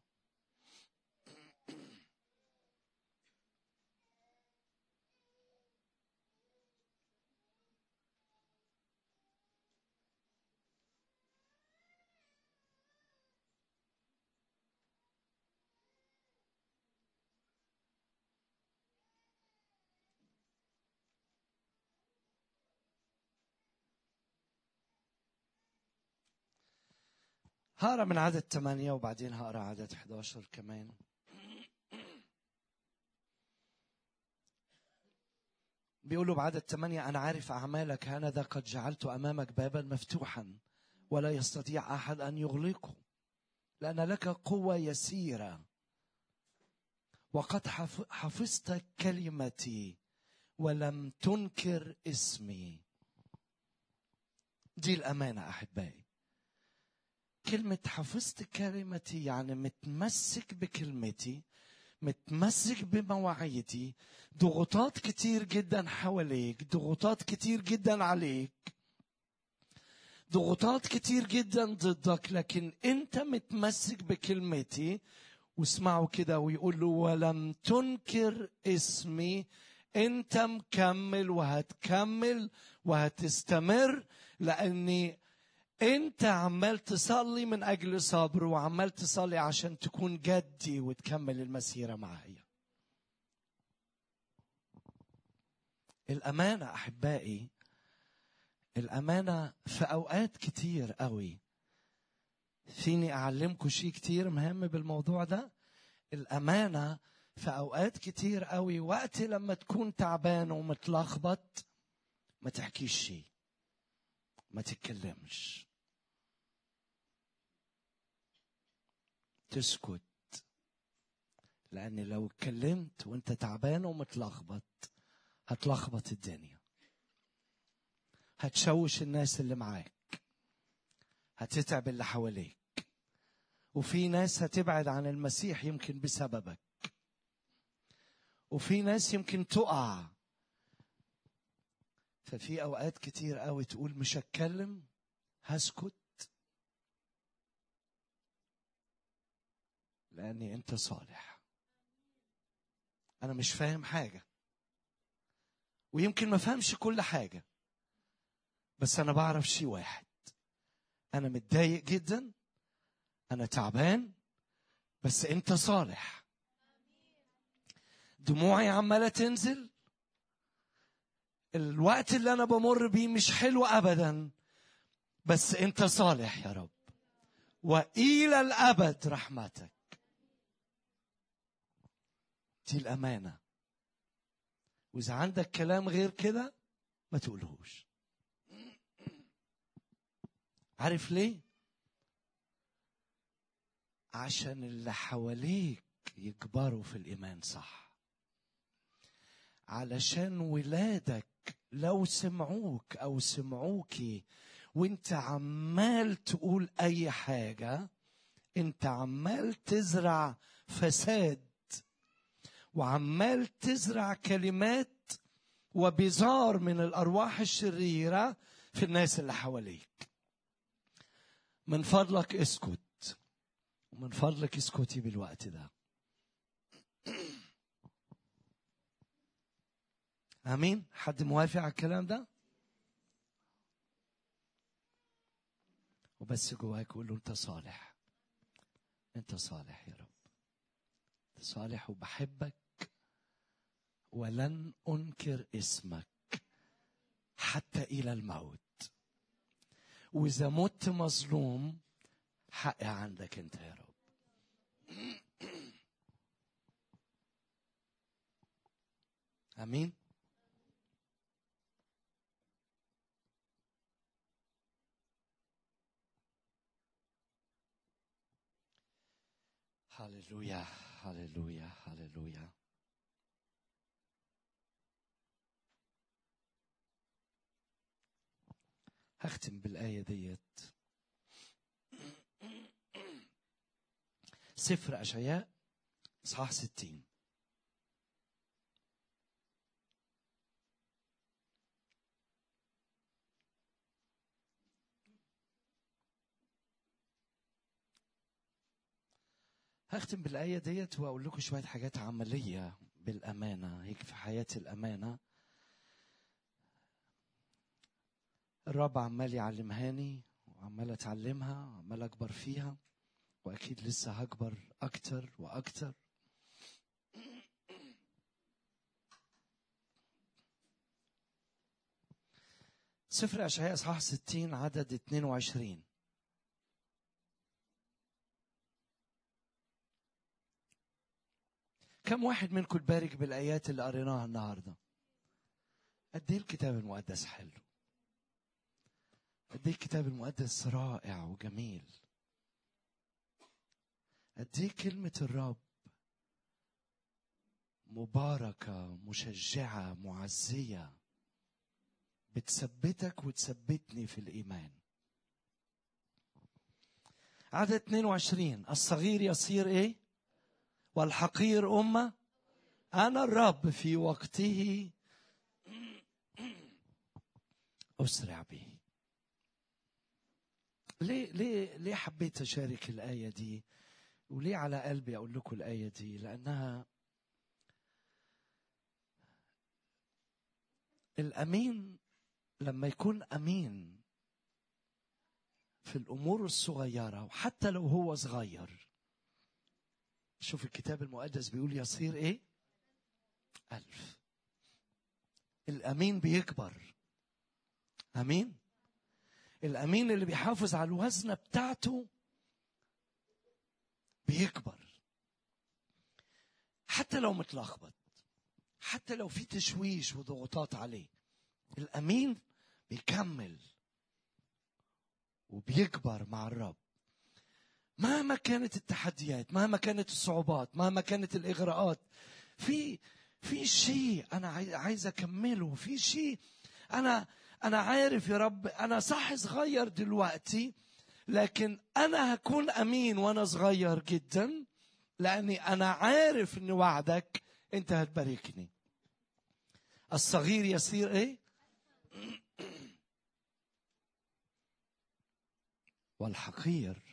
هقرا من عدد ثمانية وبعدين هقرا عدد 11 كمان بيقولوا بعدد ثمانية أنا عارف أعمالك هانذا قد جعلت أمامك بابا مفتوحا ولا يستطيع أحد أن يغلقه لأن لك قوة يسيرة وقد حفظت كلمتي ولم تنكر اسمي دي الأمانة أحبائي كلمة حفظت كلمتي يعني متمسك بكلمتي متمسك بمواعيدي ضغوطات كتير جدا حواليك ضغوطات كتير جدا عليك ضغوطات كتير جدا ضدك لكن انت متمسك بكلمتي واسمعوا كده ويقول له ولم تنكر اسمي انت مكمل وهتكمل وهتستمر لاني انت عمال تصلي من اجل صبر وعمال تصلي عشان تكون جدي وتكمل المسيره معايا الامانه احبائي الامانه في اوقات كتير قوي فيني اعلمكم شيء كتير مهم بالموضوع ده الامانه في اوقات كتير قوي وقت لما تكون تعبان ومتلخبط ما تحكيش شيء ما تتكلمش تسكت لأن لو اتكلمت وانت تعبان ومتلخبط هتلخبط الدنيا هتشوش الناس اللي معاك هتتعب اللي حواليك وفي ناس هتبعد عن المسيح يمكن بسببك وفي ناس يمكن تقع ففي اوقات كتير قوي تقول مش هتكلم هسكت لاني انت صالح انا مش فاهم حاجه ويمكن ما فهمش كل حاجه بس انا بعرف شيء واحد انا متضايق جدا انا تعبان بس انت صالح دموعي عماله تنزل الوقت اللي انا بمر بيه مش حلو ابدا بس انت صالح يا رب والى الابد رحمتك دي الامانه واذا عندك كلام غير كده ما تقولهوش عارف ليه عشان اللي حواليك يكبروا في الايمان صح علشان ولادك لو سمعوك او سمعوكي وانت عمال تقول اي حاجه انت عمال تزرع فساد وعمال تزرع كلمات وبزار من الارواح الشريره في الناس اللي حواليك من فضلك اسكت ومن فضلك اسكتي بالوقت ده امين حد موافق على الكلام ده وبس جواك قول له انت صالح انت صالح يا رب انت صالح وبحبك ولن انكر اسمك حتى الى الموت واذا مت مظلوم حقي عندك انت يا رب امين هللويا هللويا هللويا هختم بالآية ديت سفر أشعياء إصحاح ستين هختم بالآية ديت وأقول لكم شوية حاجات عملية بالأمانة هيك في حياة الأمانة الرب عمال يعلمهاني وعمال أتعلمها وعمال أكبر فيها وأكيد لسه هكبر أكتر وأكتر سفر أشعياء إصحاح 60 عدد 22 كم واحد منكم تبارك بالآيات اللي قريناها النهاردة قد إيه الكتاب المقدس حلو قد إيه الكتاب المقدس رائع وجميل قد إيه كلمة الرب مباركة مشجعة معزية بتثبتك وتثبتني في الإيمان عدد 22 الصغير يصير إيه والحقير أمة أنا الرب في وقته أسرع به ليه ليه ليه حبيت أشارك الآية دي وليه على قلبي أقول لكم الآية دي لأنها الأمين لما يكون أمين في الأمور الصغيرة وحتى لو هو صغير شوف الكتاب المقدس بيقول يصير ايه ألف الأمين بيكبر أمين الأمين اللي بيحافظ على الوزنة بتاعته بيكبر حتى لو متلخبط حتى لو في تشويش وضغوطات عليه الأمين بيكمل وبيكبر مع الرب مهما كانت التحديات مهما كانت الصعوبات مهما كانت الاغراءات في في شيء انا عايز اكمله في شيء انا انا عارف يا رب انا صح صغير دلوقتي لكن انا هكون امين وانا صغير جدا لاني انا عارف ان وعدك انت هتباركني الصغير يصير ايه والحقير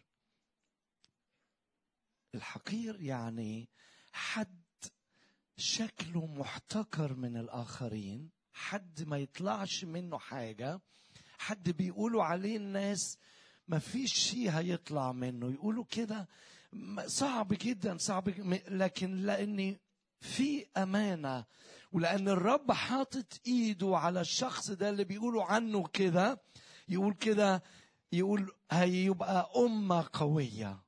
الحقير يعني حد شكله محتكر من الاخرين حد ما يطلعش منه حاجه حد بيقولوا عليه الناس ما فيش شيء هيطلع منه يقولوا كده صعب جدا صعب لكن لاني في امانه ولان الرب حاطط ايده على الشخص ده اللي بيقولوا عنه كده يقول كده يقول هيبقى امه قويه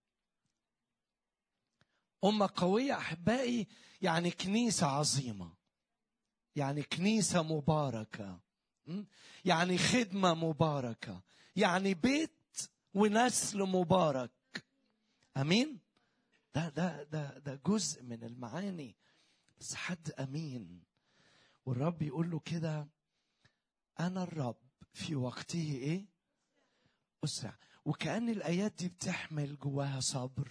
امه قويه احبائي يعني كنيسه عظيمه يعني كنيسه مباركه يعني خدمه مباركه يعني بيت ونسل مبارك امين ده ده ده ده جزء من المعاني بس حد امين والرب يقول له كده انا الرب في وقته ايه اسرع وكأن الايات دي بتحمل جواها صبر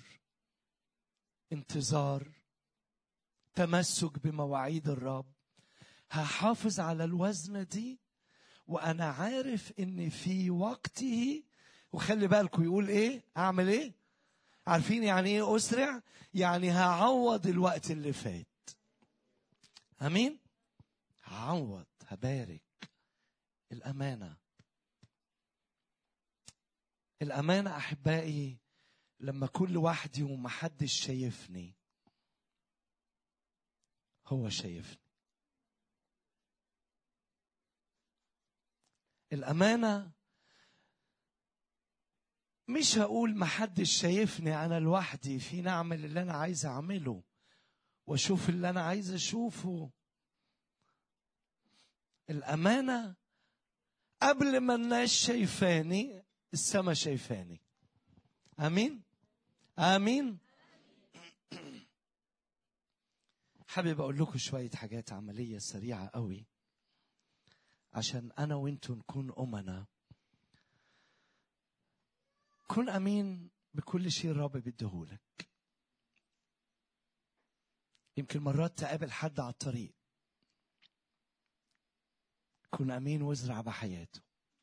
انتظار تمسك بمواعيد الرب هحافظ على الوزنة دي وأنا عارف إن في وقته وخلي بالكم يقول إيه أعمل إيه عارفين يعني إيه أسرع يعني هعوض الوقت اللي فات أمين هعوض هبارك الأمانة الأمانة أحبائي لما كل وحدي ومحدش شايفني هو شايفني الأمانة مش هقول محدش شايفني أنا لوحدي في نعمل اللي أنا عايز أعمله وأشوف اللي أنا عايز أشوفه الأمانة قبل ما الناس شايفاني السما شايفاني امين امين حابب اقول لكم شويه حاجات عمليه سريعه قوي عشان انا وانتوا نكون امنا كن امين بكل شيء الرب بيديهولك يمكن مرات تقابل حد على الطريق كن امين وازرع بحياته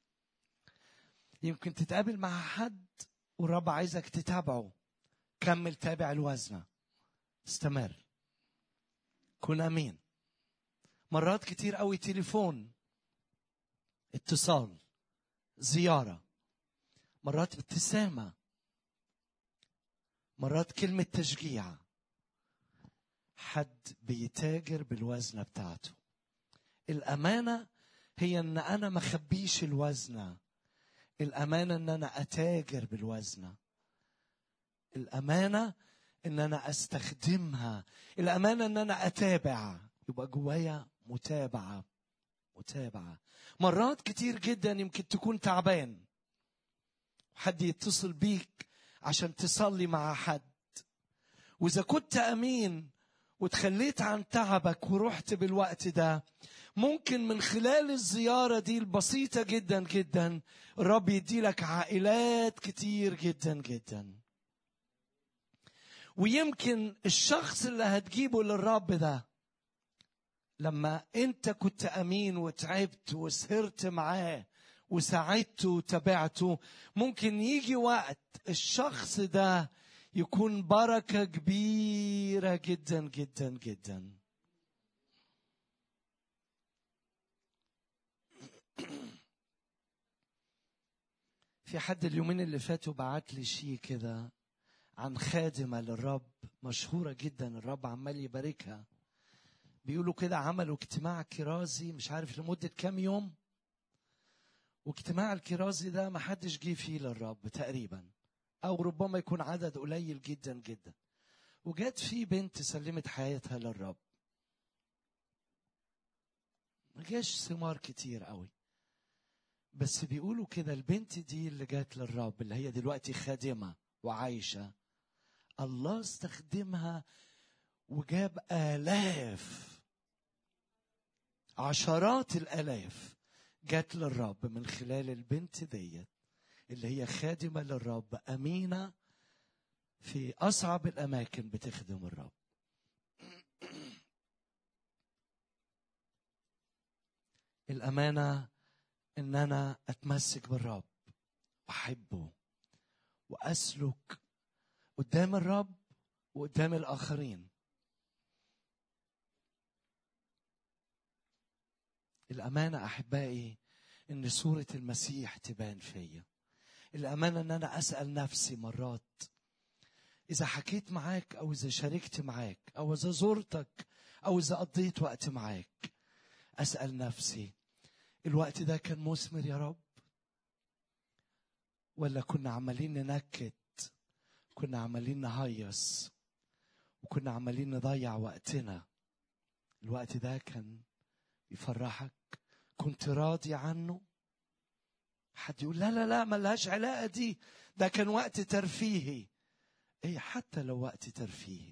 يمكن تتقابل مع حد والرب عايزك تتابعه كمل تابع الوزنة استمر كن امين مرات كتير قوي تليفون اتصال زيارة مرات ابتسامة مرات كلمة تشجيع حد بيتاجر بالوزنة بتاعته الأمانة هي أن أنا ما خبيش الوزنة الأمانة أن أنا أتاجر بالوزنة الأمانة أن أنا أستخدمها الأمانة أن أنا أتابع يبقى جوايا متابعة متابعة مرات كتير جدا يمكن تكون تعبان حد يتصل بيك عشان تصلي مع حد وإذا كنت أمين وتخليت عن تعبك ورحت بالوقت ده ممكن من خلال الزيارة دي البسيطة جدا جدا الرب يدي لك عائلات كتير جدا جدا ويمكن الشخص اللي هتجيبه للرب ده لما انت كنت امين وتعبت وسهرت معاه وساعدته وتابعته ممكن يجي وقت الشخص ده يكون بركة كبيرة جدا جدا جدا في حد اليومين اللي فاتوا بعت لي شيء كده عن خادمة للرب مشهورة جدا الرب عمال يباركها بيقولوا كده عملوا اجتماع كرازي مش عارف لمدة كام يوم واجتماع الكرازي ده ما حدش جه فيه للرب تقريبا أو ربما يكون عدد قليل جدا جدا وجات في بنت سلمت حياتها للرب ما جاش ثمار كتير قوي بس بيقولوا كده البنت دي اللي جات للرب اللي هي دلوقتي خادمة وعايشه الله استخدمها وجاب الاف عشرات الالاف جات للرب من خلال البنت ديت اللي هي خادمه للرب امينه في اصعب الاماكن بتخدم الرب الامانه ان انا اتمسك بالرب واحبه واسلك قدام الرب وقدام الاخرين الامانه احبائي ان صوره المسيح تبان فيا الامانه ان انا اسال نفسي مرات اذا حكيت معاك او اذا شاركت معاك او اذا زرتك او اذا قضيت وقت معاك اسال نفسي الوقت ده كان مثمر يا رب ولا كنا عمالين ننكت كنا عمالين نهيص وكنا عمالين نضيع وقتنا الوقت ده كان بيفرحك كنت راضي عنه حد يقول لا لا لا ملهاش علاقة دي ده كان وقت ترفيهي ايه حتى لو وقت ترفيهي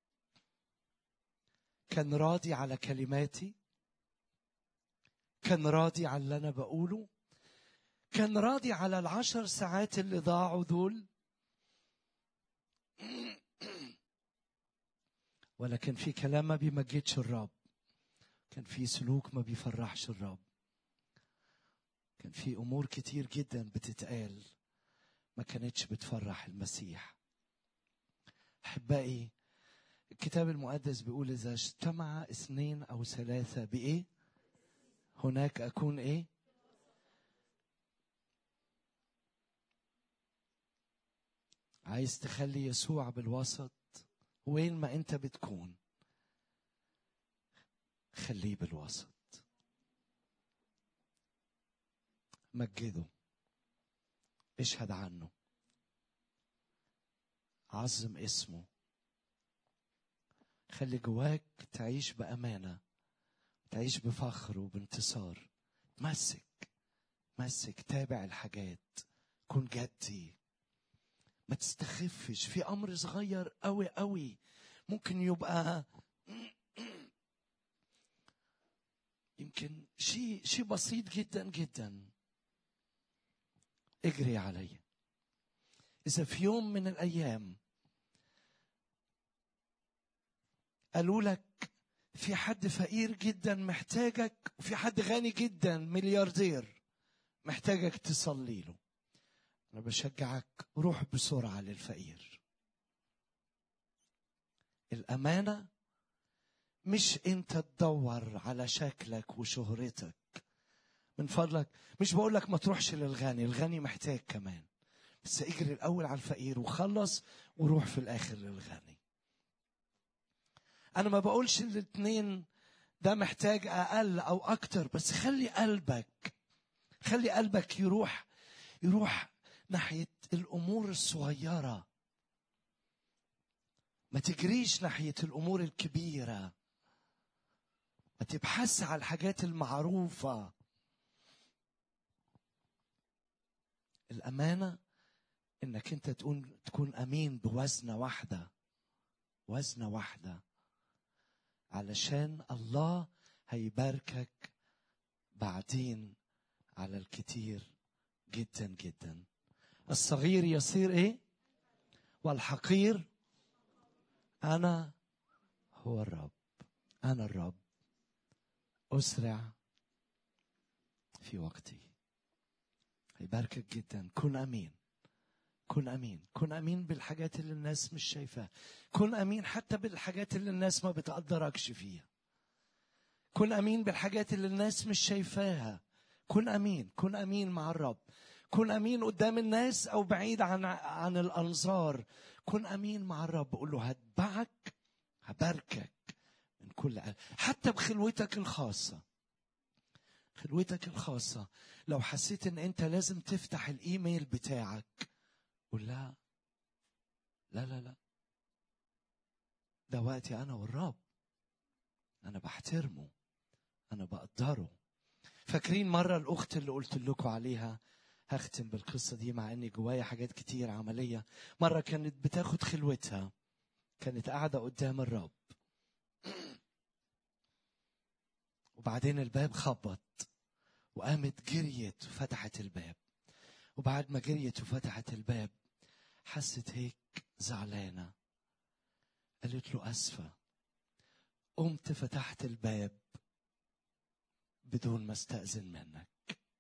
كان راضي على كلماتي كان راضي على اللي انا بقوله كان راضي على العشر ساعات اللي ضاعوا دول ولا كان في كلام ما بيمجدش الرب كان في سلوك ما بيفرحش الرب كان في امور كتير جدا بتتقال ما كانتش بتفرح المسيح احبائي الكتاب المقدس بيقول اذا اجتمع اثنين او ثلاثه بايه هناك اكون ايه عايز تخلي يسوع بالوسط وين ما انت بتكون خليه بالوسط مجده اشهد عنه عظم اسمه خلي جواك تعيش بأمانة تعيش بفخر وبانتصار مسك مسك تابع الحاجات كن جدي ما تستخفش في امر صغير قوي قوي ممكن يبقى يمكن شيء شيء بسيط جدا جدا اجري عليه اذا في يوم من الايام قالوا لك في حد فقير جدا محتاجك وفي حد غني جدا ملياردير محتاجك تصلي له انا بشجعك روح بسرعه للفقير الامانه مش انت تدور على شكلك وشهرتك من فضلك مش بقول لك ما تروحش للغني الغني محتاج كمان بس اجري الاول على الفقير وخلص وروح في الاخر للغني انا ما بقولش الاثنين ده محتاج اقل او اكتر بس خلي قلبك خلي قلبك يروح يروح ناحيه الامور الصغيره ما تجريش ناحيه الامور الكبيره ما تبحث على الحاجات المعروفه الامانه انك انت تكون تكون امين بوزنه واحده وزنه واحده علشان الله هيباركك بعدين على الكتير جدا جدا الصغير يصير ايه والحقير انا هو الرب انا الرب اسرع في وقتي هيباركك جدا كن امين كن امين كن امين بالحاجات اللي الناس مش شايفاها كن امين حتى بالحاجات اللي الناس ما بتقدركش فيها كن امين بالحاجات اللي الناس مش شايفاها كن امين كن امين مع الرب كن امين قدام الناس او بعيد عن عن الانظار كن امين مع الرب قول له هتبعك هباركك من كل قلب حتى بخلوتك الخاصه خلوتك الخاصه لو حسيت ان انت لازم تفتح الايميل بتاعك قول لا لا لا لا ده وقتي انا والرب انا بحترمه انا بقدره فاكرين مره الاخت اللي قلت لكم عليها هختم بالقصة دي مع اني جوايا حاجات كتير عملية مرة كانت بتاخد خلوتها كانت قاعدة قدام الرب وبعدين الباب خبط وقامت جريت وفتحت الباب وبعد ما جريت وفتحت الباب حست هيك زعلانة قالت له أسفة قمت فتحت الباب بدون ما استأذن منك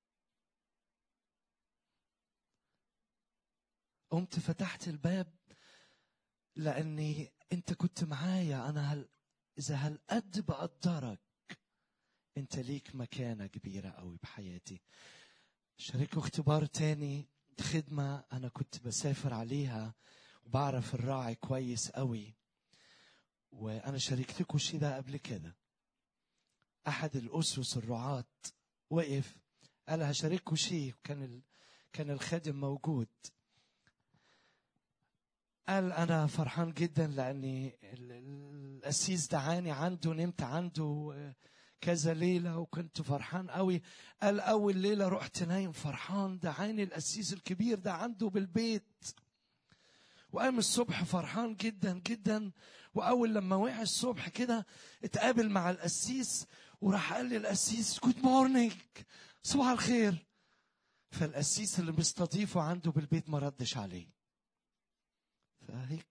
قمت فتحت الباب لأني أنت كنت معايا أنا هل إذا هالقد بقدرك أنت ليك مكانة كبيرة قوي بحياتي شاركوا اختبار تاني خدمة أنا كنت بسافر عليها وبعرف الراعي كويس قوي وأنا شاركتكم الشيء ده قبل كده أحد الأسس الرعاة وقف قال هشارككم شيء كان ال... كان الخادم موجود قال أنا فرحان جدا لأني القسيس دعاني عنده نمت عنده كذا ليلة وكنت فرحان قوي قال أول ليلة رحت نايم فرحان دعاني القسيس الكبير ده عنده بالبيت وقام الصبح فرحان جدا جدا وأول لما وقع الصبح كده اتقابل مع القسيس وراح قال لي القسيس جود مورنينج صباح الخير فالقسيس اللي مستضيفه عنده بالبيت ما ردش عليه فهيك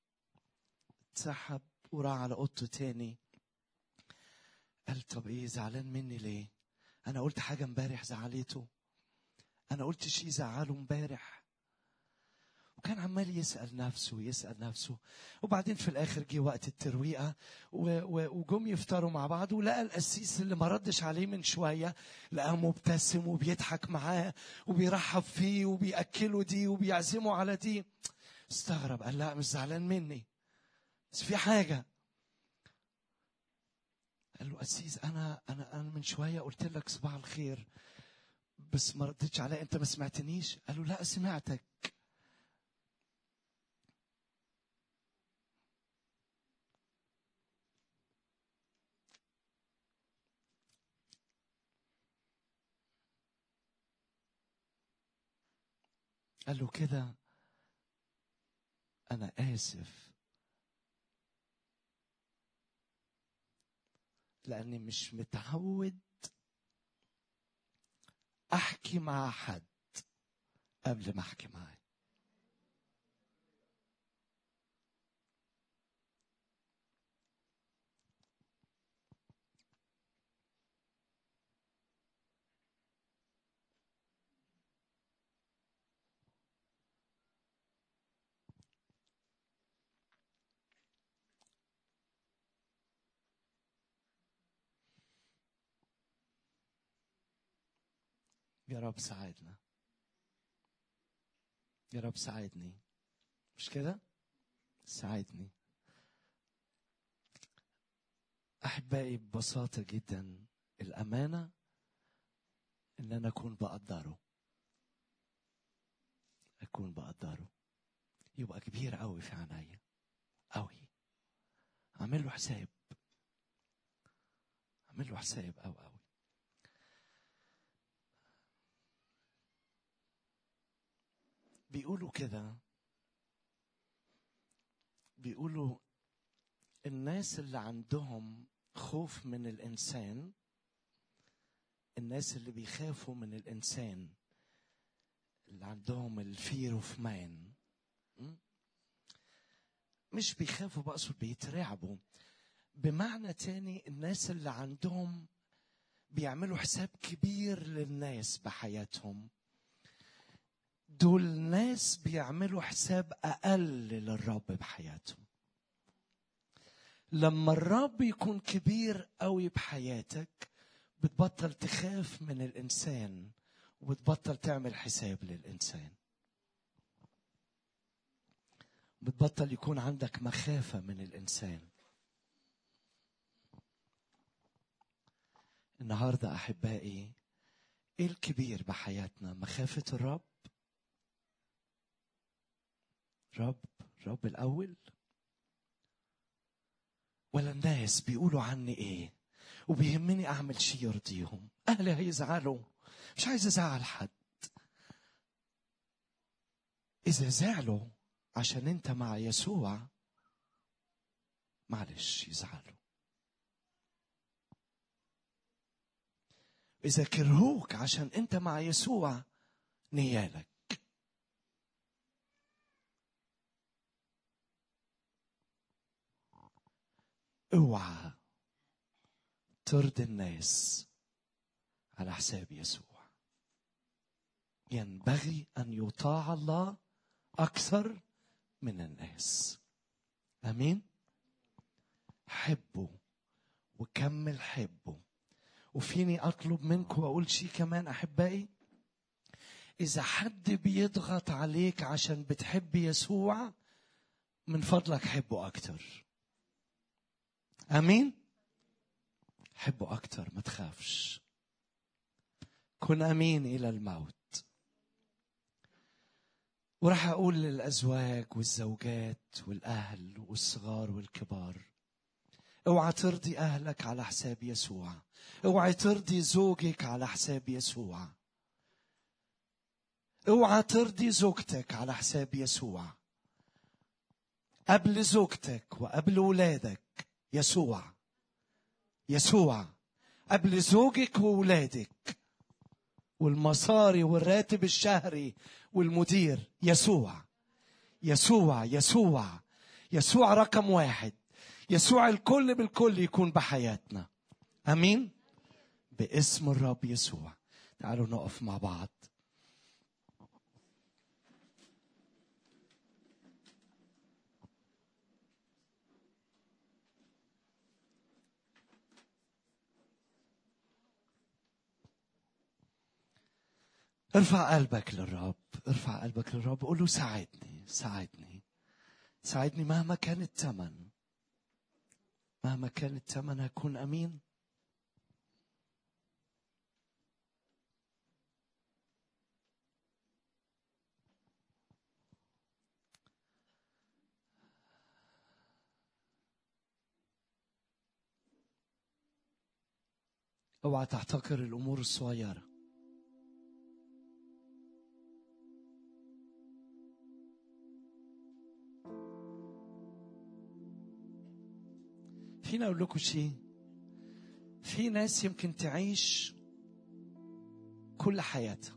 اتسحب وراح على اوضته تاني قال طب ايه زعلان مني ليه انا قلت حاجه امبارح زعلته انا قلت شيء زعله امبارح وكان عمال يسأل نفسه ويسأل نفسه وبعدين في الآخر جه وقت الترويقة وجم يفطروا مع بعض ولقى القسيس اللي ما ردش عليه من شوية لقاه مبتسم وبيضحك معاه وبيرحب فيه وبيأكله دي وبيعزمه على دي استغرب قال لا مش زعلان مني بس في حاجة قال له قسيس أنا أنا أنا من شوية قلت لك صباح الخير بس ما ردتش عليا أنت ما سمعتنيش قال له لا سمعتك قال له كده أنا آسف لأني مش متعود أحكي مع حد قبل ما أحكي معاه يا رب ساعدنا يا رب ساعدني مش كده ساعدني احبائي ببساطه جدا الامانه ان انا اكون بقدره اكون بقدره يبقى كبير قوي في عينيا قوي اعمل له حساب اعمل له حساب قوي قوي بيقولوا كده بيقولوا الناس اللي عندهم خوف من الانسان الناس اللي بيخافوا من الانسان اللي عندهم الفير اوف مان مش بيخافوا بقصد بيترعبوا بمعنى تاني الناس اللي عندهم بيعملوا حساب كبير للناس بحياتهم دول ناس بيعملوا حساب اقل للرب بحياتهم لما الرب يكون كبير قوي بحياتك بتبطل تخاف من الانسان وبتبطل تعمل حساب للانسان بتبطل يكون عندك مخافه من الانسان النهارده احبائي ايه الكبير بحياتنا مخافه الرب رب رب الأول ولا الناس بيقولوا عني إيه وبيهمني أعمل شيء يرضيهم أهلي هيزعلوا مش عايز أزعل حد إذا زعلوا عشان أنت مع يسوع معلش يزعلوا إذا كرهوك عشان أنت مع يسوع نيالك اوعى ترضي الناس على حساب يسوع ينبغي ان يطاع الله اكثر من الناس امين حبه وكمل حبه وفيني اطلب منكم واقول شيء كمان احبائي اذا حد بيضغط عليك عشان بتحب يسوع من فضلك حبه اكتر امين حبه اكتر ما تخافش كن امين الى الموت وراح اقول للازواج والزوجات والاهل والصغار والكبار اوعى ترضي اهلك على حساب يسوع اوعى ترضي زوجك على حساب يسوع اوعى ترضي زوجتك على حساب يسوع قبل زوجتك وقبل ولادك يسوع يسوع قبل زوجك وولادك والمصاري والراتب الشهري والمدير يسوع يسوع يسوع يسوع رقم واحد يسوع الكل بالكل يكون بحياتنا امين باسم الرب يسوع تعالوا نقف مع بعض ارفع قلبك للرب ارفع قلبك للرب قول له ساعدني ساعدني ساعدني مهما كان الثمن مهما كان الثمن هكون امين اوعى تحتقر الامور الصغيره فينا اقول لكم شيء في ناس يمكن تعيش كل حياتها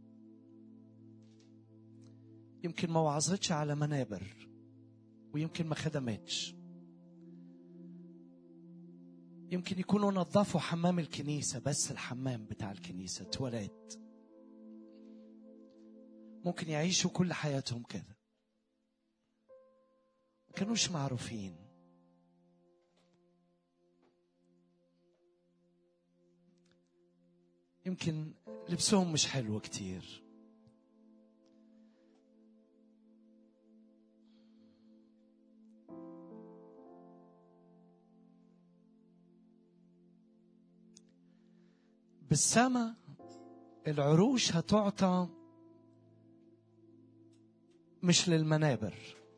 يمكن ما وعظتش على منابر ويمكن ما خدمتش يمكن يكونوا نظفوا حمام الكنيسة بس الحمام بتاع الكنيسة تواليت ممكن يعيشوا كل حياتهم كده ما كانوش معروفين يمكن لبسهم مش حلو كتير بالسما العروش هتعطى مش للمنابر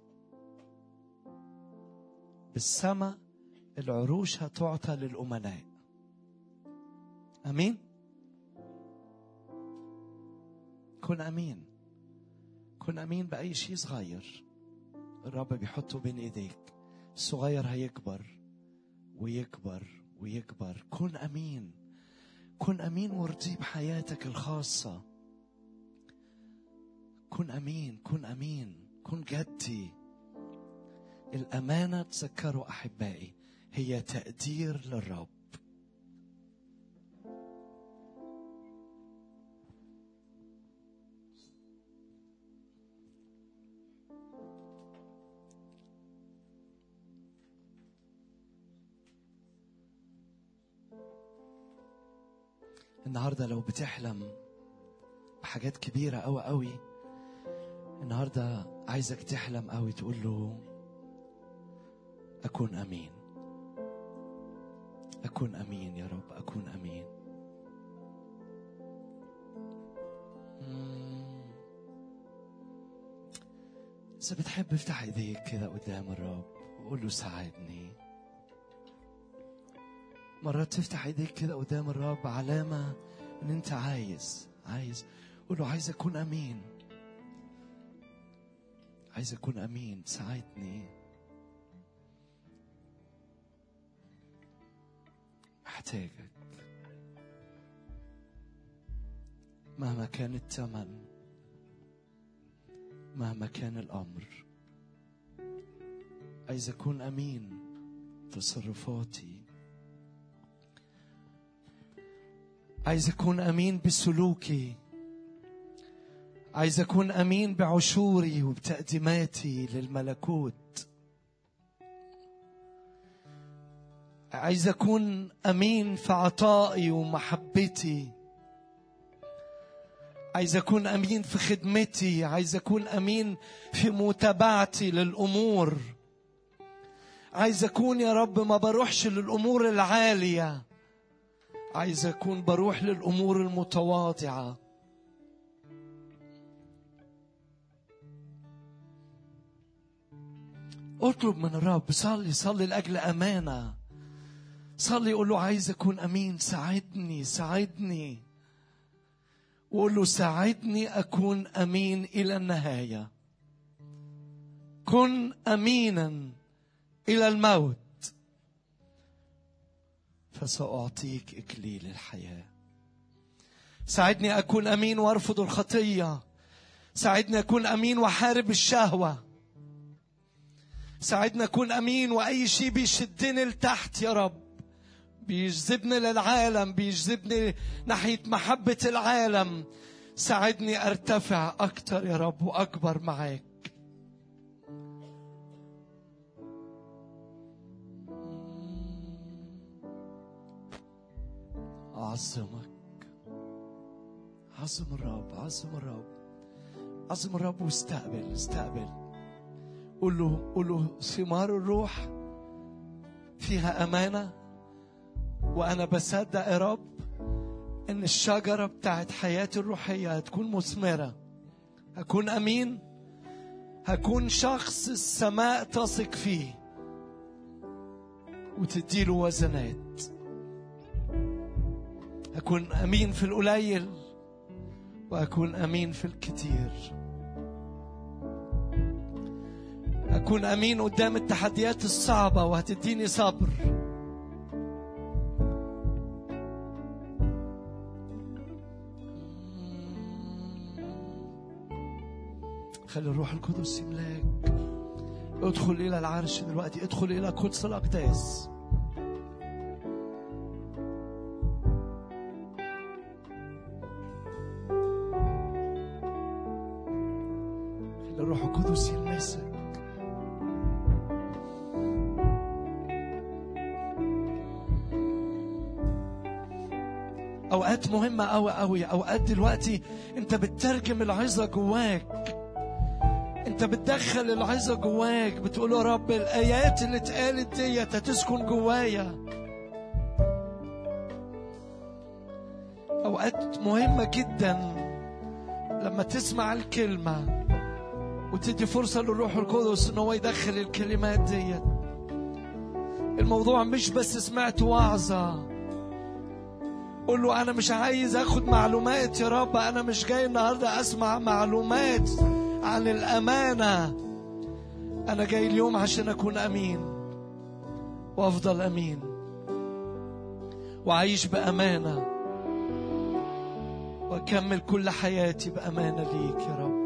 بالسما العروش هتعطى للأمناء أمين كن أمين كن أمين بأي شيء صغير الرب بيحطه بين إيديك الصغير هيكبر ويكبر ويكبر كن أمين كن أمين وارضيه بحياتك الخاصة كن أمين كن أمين كن جدي الأمانة تذكروا أحبائي هي تقدير للرب النهارده لو بتحلم بحاجات كبيرة أوي أوي النهارده عايزك تحلم أوي تقول له أكون أمين أكون أمين يا رب أكون أمين مم. إذا بتحب افتح إيديك كده قدام الرب وقول له ساعدني مرات تفتح ايديك كده قدام الرب علامة ان انت عايز عايز قول له عايز اكون امين عايز أكون أمين ساعدني محتاجك مهما كان الثمن مهما كان الأمر عايز أكون أمين تصرفاتي عايز أكون أمين بسلوكي عايز أكون أمين بعشوري وبتقديماتي للملكوت عايز أكون أمين في عطائي ومحبتي عايز أكون أمين في خدمتي عايز أكون أمين في متابعتي للأمور عايز أكون يا رب ما بروحش للأمور العالية عايز أكون بروح للأمور المتواضعة اطلب من الرب صلي صلي لأجل أمانة صلي قول له عايز أكون أمين ساعدني ساعدني وقول له ساعدني أكون أمين إلى النهاية كن أمينا إلى الموت فسأعطيك إكليل الحياة ساعدني أكون أمين وأرفض الخطية ساعدني أكون أمين وأحارب الشهوة ساعدني أكون أمين وأي شيء بيشدني لتحت يا رب بيجذبني للعالم بيجذبني ناحية محبة العالم ساعدني أرتفع أكتر يا رب وأكبر معاك أعظمك عظم الرب عظم الرب عظم الرب واستقبل استقبل قول له قول له ثمار الروح فيها أمانة وأنا بصدق يا رب إن الشجرة بتاعت حياتي الروحية هتكون مثمرة هكون أمين هكون شخص السماء تثق فيه وتديله وزنات أكون أمين في القليل وأكون أمين في الكثير أكون أمين قدام التحديات الصعبة وهتديني صبر خلي الروح القدس يملاك ادخل إلى العرش دلوقتي ادخل إلى قدس الأقداس خلي الروح القدس يلمسك اوقات مهمه قوي قوي اوقات دلوقتي انت بتترجم العظه جواك انت بتدخل العظه جواك بتقول يا رب الايات اللي اتقالت ديت هتسكن جوايا اوقات مهمه جدا لما تسمع الكلمه وتدي فرصه للروح القدس ان هو يدخل الكلمات ديت الموضوع مش بس سمعت وعظه قول له انا مش عايز اخد معلومات يا رب انا مش جاي النهارده اسمع معلومات عن الامانه انا جاي اليوم عشان اكون امين وافضل امين واعيش بامانه واكمل كل حياتي بامانه ليك يا رب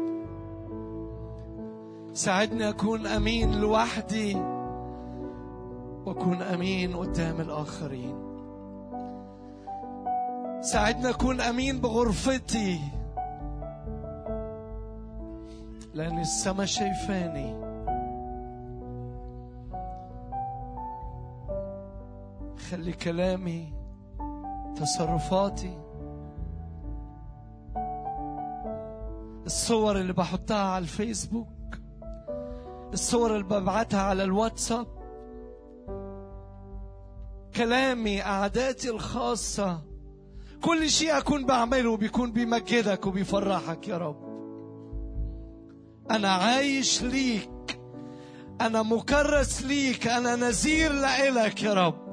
ساعدني اكون امين لوحدي واكون امين قدام الاخرين ساعدني اكون امين بغرفتي لان السما شايفاني خلي كلامي تصرفاتي الصور اللي بحطها على الفيسبوك الصور اللي ببعتها على الواتساب كلامي قعداتي الخاصه كل شيء أكون بعمله بيكون بيمجدك وبيفرحك يا رب أنا عايش ليك أنا مكرس ليك أنا نذير لإلك يا رب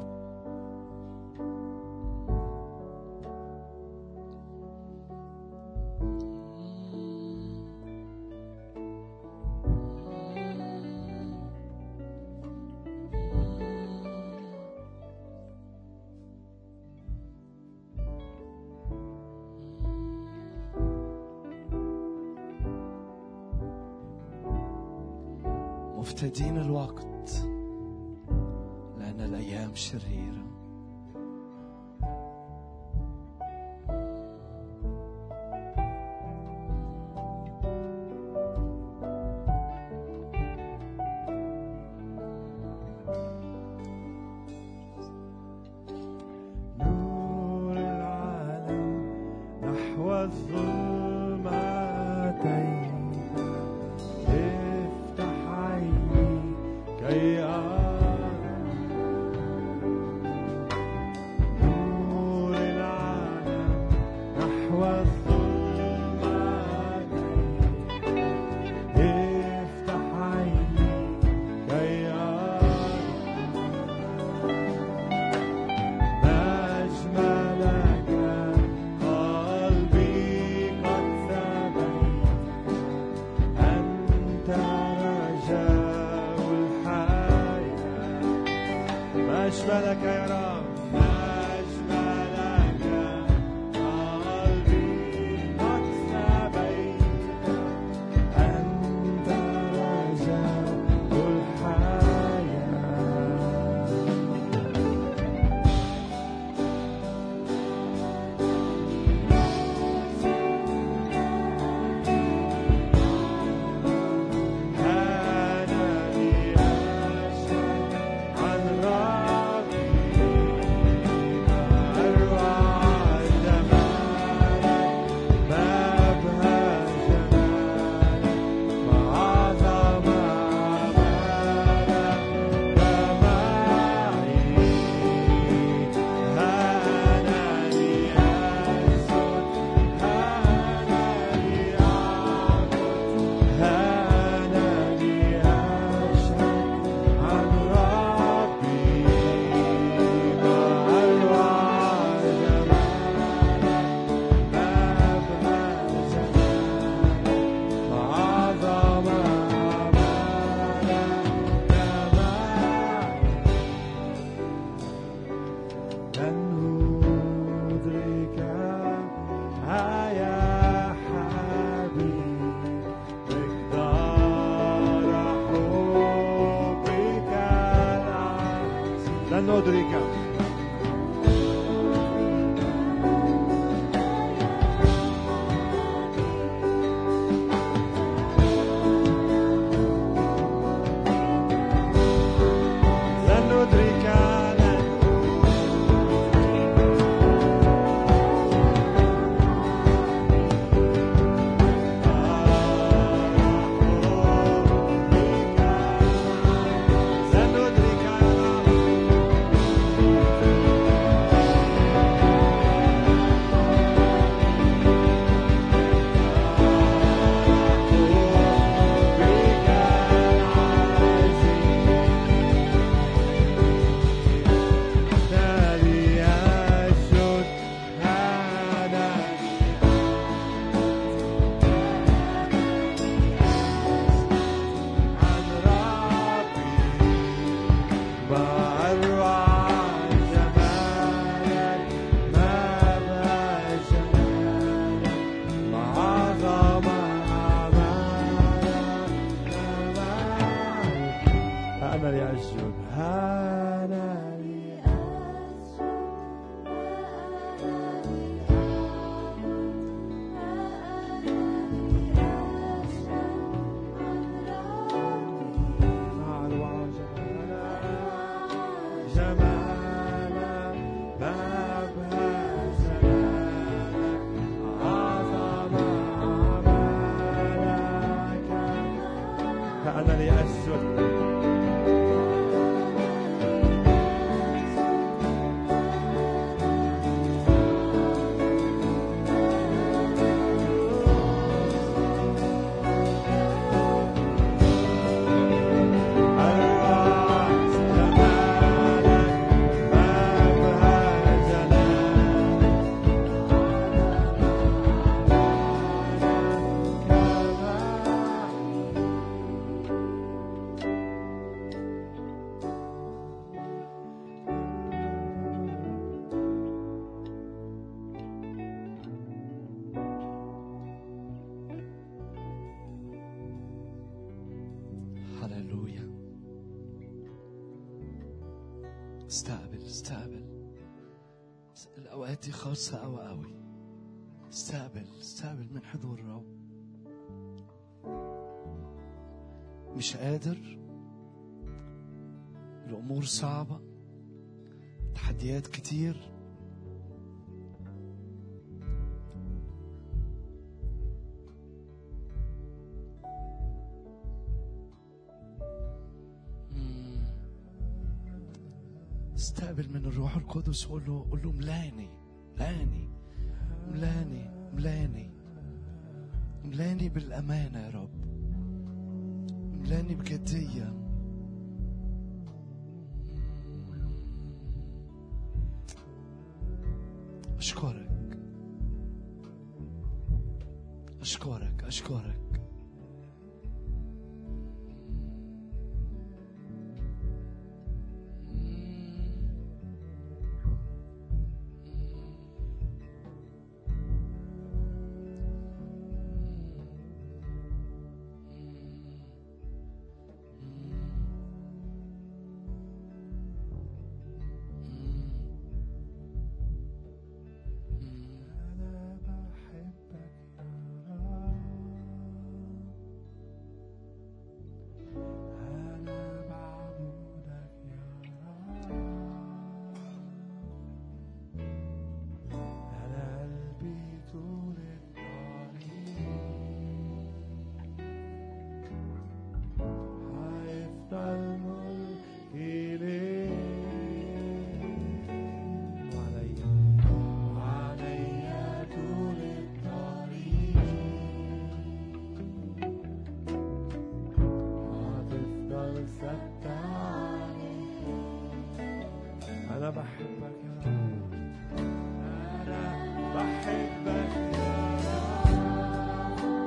مفتدين الوقت لأن الأيام شريرة نور العالم نحو الظلمتين افتح عيني كي أرى نور العالم نحو الظلمتين افتح عيني كي أرى أجملك قلبي قد ثبت أنت رجاء الحياة ما أجملك يا رب ما أجملك قلبي قد ثبت أنت رجاء الحياة أنا لي أشهد عن ربي أروع جمالك مبهى جمالك وعظم عمالك جمالي أنا لي أسجد أنا لي أعبد أنا لي أشهد عن ربي ما أروع جمالك مبهى جمالك وعظم عمالك لن أدرك يا حبيبي مقدار حبك العظيم لن ندرك لن ندرك لن لن ندرك يا رب بك العزيز نادي أشهد أنا عن ربي وأروع جمالك مبهى جمالك وعظم عمالك أنا لي أسجد أنا لي أروع جمالك جمالك مبهى جمالك عظم عمالك أنا لي أسجد أروع جمالك مبهى جمالك هللويا استقبل استقبل الأوقات دي خاصة أوي أوي استقبل استقبل من حضور الرب مش قادر الأمور صعبة تحديات كتير مم. استقبل من الروح القدس قول له قول له ملاني ملاني ملاني ملاني ملاني بالأمانة يا رب ملاني بجدية أشكرك أشكرك أشكرك أنا بحبك يا رب أنا بعبدك يا رب أنا قلبي طول الطريق هيفضل ملكي ليك وعليا عليا طول الطريق هتفضل ثابتة عليك أنا بحبك يا رب أنا بحبك يا رب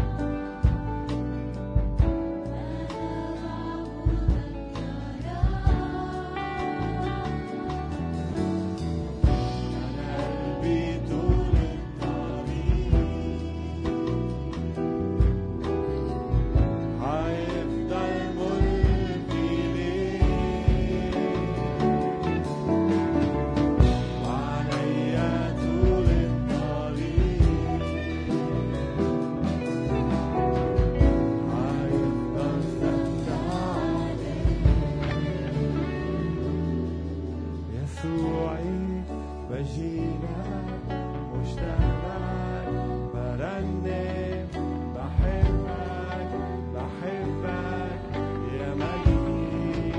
أنا قلبي طول الطريق هيفضل ملكي ليك وعليا طول الطريق هيفضل ثابت عليك يسوعي بجيلك مشتاق برنم بحبك بحبك يا مجدي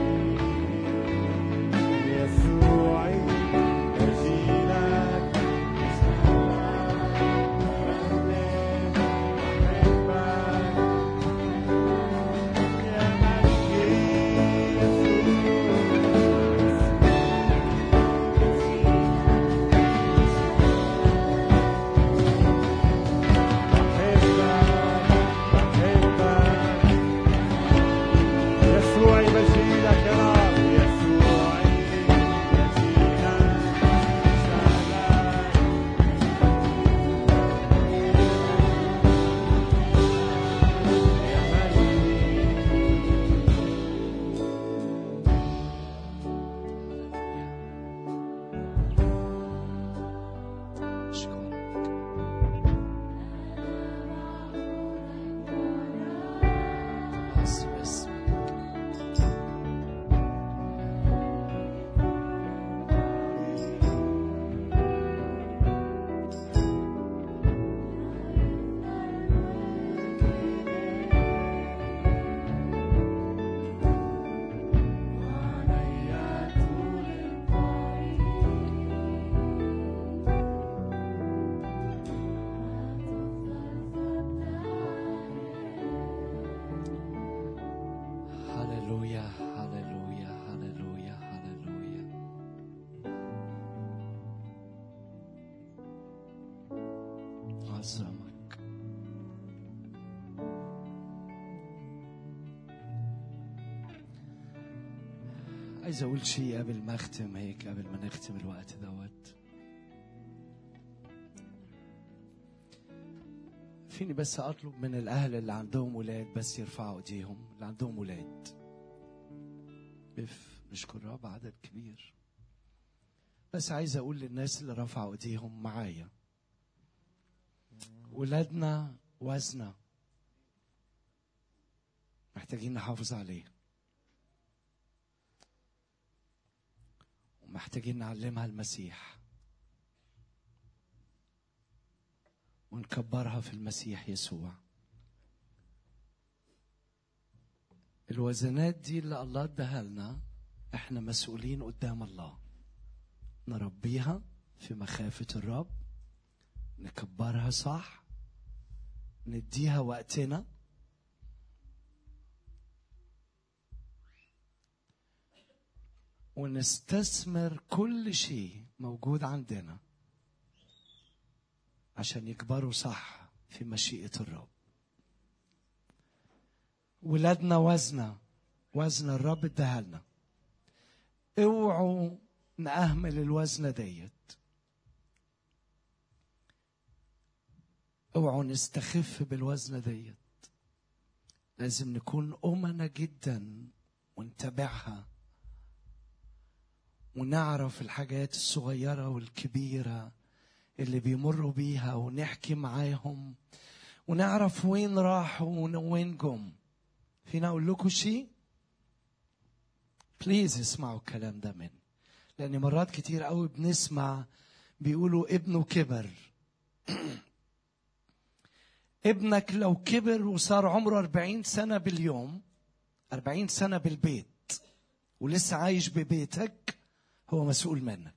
يسوعي بجيلك مشتاق برنم بحبك يا مجدي يسوعي بجيلك يا رب يسوعي بجيلك مشتاق يا مجدي أشكرك عظم اسمك عليا طول هللويا هللويا هللويا هللويا عظمك عايز اقول شيء قبل ما اختم هيك قبل ما نختم الوقت دوت في فيني بس اطلب من الاهل اللي عندهم ولاد بس يرفعوا ايديهم اللي عندهم ولاد بف نشكر الرب عدد كبير بس عايز اقول للناس اللي رفعوا ايديهم معايا ولادنا وزنه محتاجين نحافظ عليه ومحتاجين نعلمها المسيح ونكبرها في المسيح يسوع الوزنات دي اللي الله اداها لنا احنا مسؤولين قدام الله نربيها في مخافة الرب نكبرها صح نديها وقتنا ونستثمر كل شيء موجود عندنا عشان يكبروا صح في مشيئة الرب ولادنا وزنة وزن الرب اداها لنا اوعوا نأهمل الوزنة ديت اوعوا نستخف بالوزنة ديت لازم نكون أمنا جدا ونتابعها ونعرف الحاجات الصغيرة والكبيرة اللي بيمروا بيها ونحكي معاهم ونعرف وين راحوا وين جم فينا أقول لكم شيء بليز اسمعوا الكلام ده مني لأن مرات كتير قوي بنسمع بيقولوا ابنه كبر ابنك لو كبر وصار عمره أربعين سنة باليوم أربعين سنة بالبيت ولسه عايش ببيتك هو مسؤول منك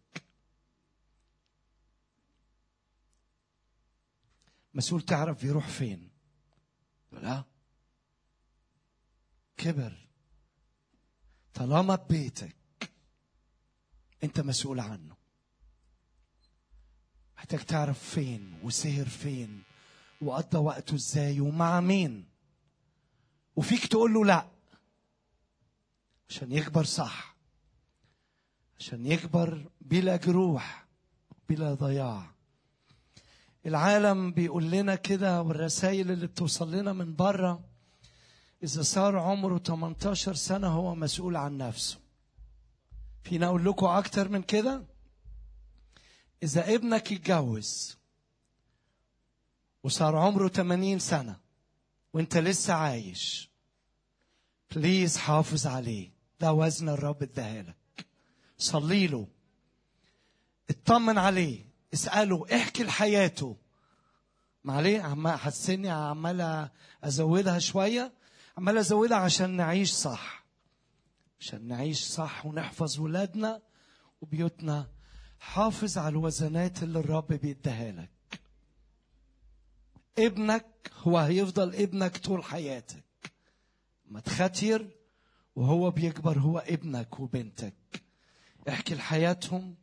مسؤول تعرف يروح فين لا كبر طالما ببيتك انت مسؤول عنه محتاج تعرف فين وسهر فين وقضى وقته ازاي ومع مين وفيك تقول له لا عشان يكبر صح عشان يكبر بلا جروح بلا ضياع العالم بيقول لنا كده والرسائل اللي بتوصل لنا من بره إذا صار عمره 18 سنة هو مسؤول عن نفسه فينا أقول لكم أكتر من كده إذا ابنك اتجوز وصار عمره 80 سنة وانت لسه عايش بليز حافظ عليه ده وزن الرب اداهالك صلي له اطمن عليه اسأله احكي لحياته معليه عمال حسني عمال ازودها شويه عمال ازودها عشان نعيش صح عشان نعيش صح ونحفظ ولادنا وبيوتنا حافظ على الوزنات اللي الرب بيديها لك ابنك هو هيفضل ابنك طول حياتك ما تختير وهو بيكبر هو ابنك وبنتك احكي لحياتهم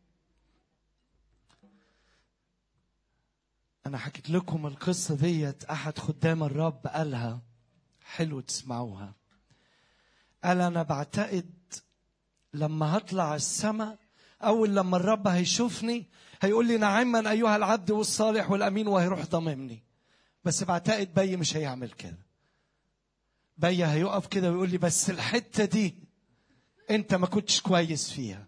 أنا حكيت لكم القصة ديت أحد خدام الرب قالها حلو تسمعوها قال أنا بعتقد لما هطلع السماء أول لما الرب هيشوفني هيقول لي نعما أيها العبد والصالح والأمين وهيروح ضممني بس بعتقد بي مش هيعمل كده بي هيقف كده ويقول لي بس الحتة دي أنت ما كنتش كويس فيها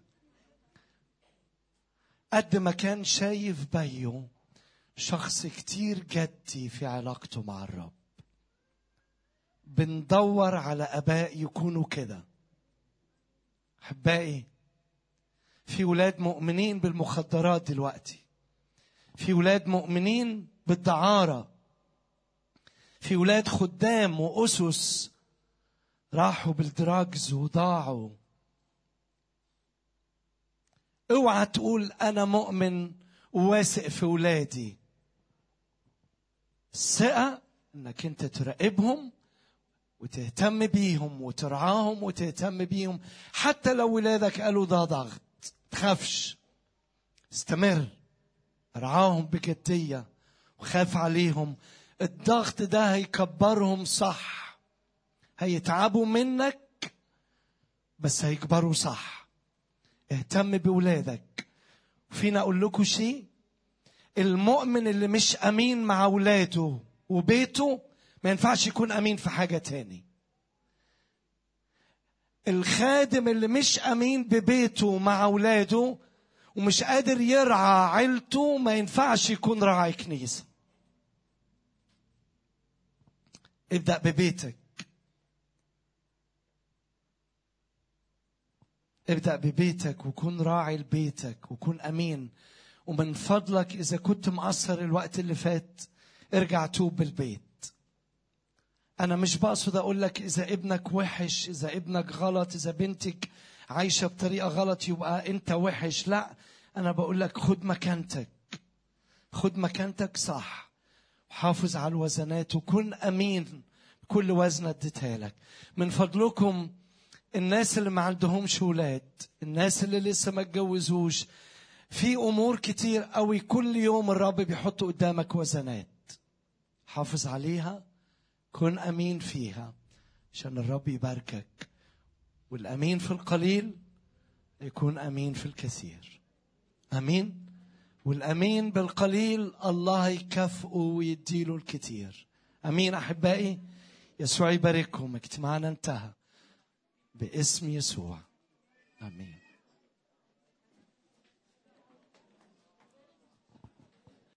قد ما كان شايف بيه شخص كتير جدي في علاقته مع الرب بندور على اباء يكونوا كده احبائي في ولاد مؤمنين بالمخدرات دلوقتي في ولاد مؤمنين بالدعاره في ولاد خدام واسس راحوا بالدراجز وضاعوا اوعى تقول انا مؤمن وواثق في ولادي الثقة انك انت تراقبهم وتهتم بيهم وترعاهم وتهتم بيهم حتى لو ولادك قالوا ده ضغط تخافش استمر رعاهم بجدية وخاف عليهم الضغط ده هيكبرهم صح هيتعبوا منك بس هيكبروا صح اهتم بولادك فينا اقول لكم شيء المؤمن اللي مش امين مع اولاده وبيته ما ينفعش يكون امين في حاجه تاني الخادم اللي مش امين ببيته مع اولاده ومش قادر يرعى عيلته ما ينفعش يكون راعي كنيسه ابدا ببيتك ابدا ببيتك وكن راعي لبيتك وكن امين ومن فضلك اذا كنت مقصر الوقت اللي فات ارجع توب بالبيت انا مش بقصد اقول لك اذا ابنك وحش اذا ابنك غلط اذا بنتك عايشه بطريقه غلط يبقى انت وحش لا انا بقول لك خد مكانتك خد مكانتك صح وحافظ على الوزنات وكن امين بكل وزنه اديتها لك من فضلكم الناس اللي ما عندهمش ولاد الناس اللي لسه ما اتجوزوش في امور كتير قوي كل يوم الرب بيحط قدامك وزنات حافظ عليها كن امين فيها عشان الرب يباركك والامين في القليل يكون امين في الكثير امين والامين بالقليل الله يكافئه ويديله الكثير امين احبائي يسوع يبارككم اجتماعنا انتهى باسم يسوع امين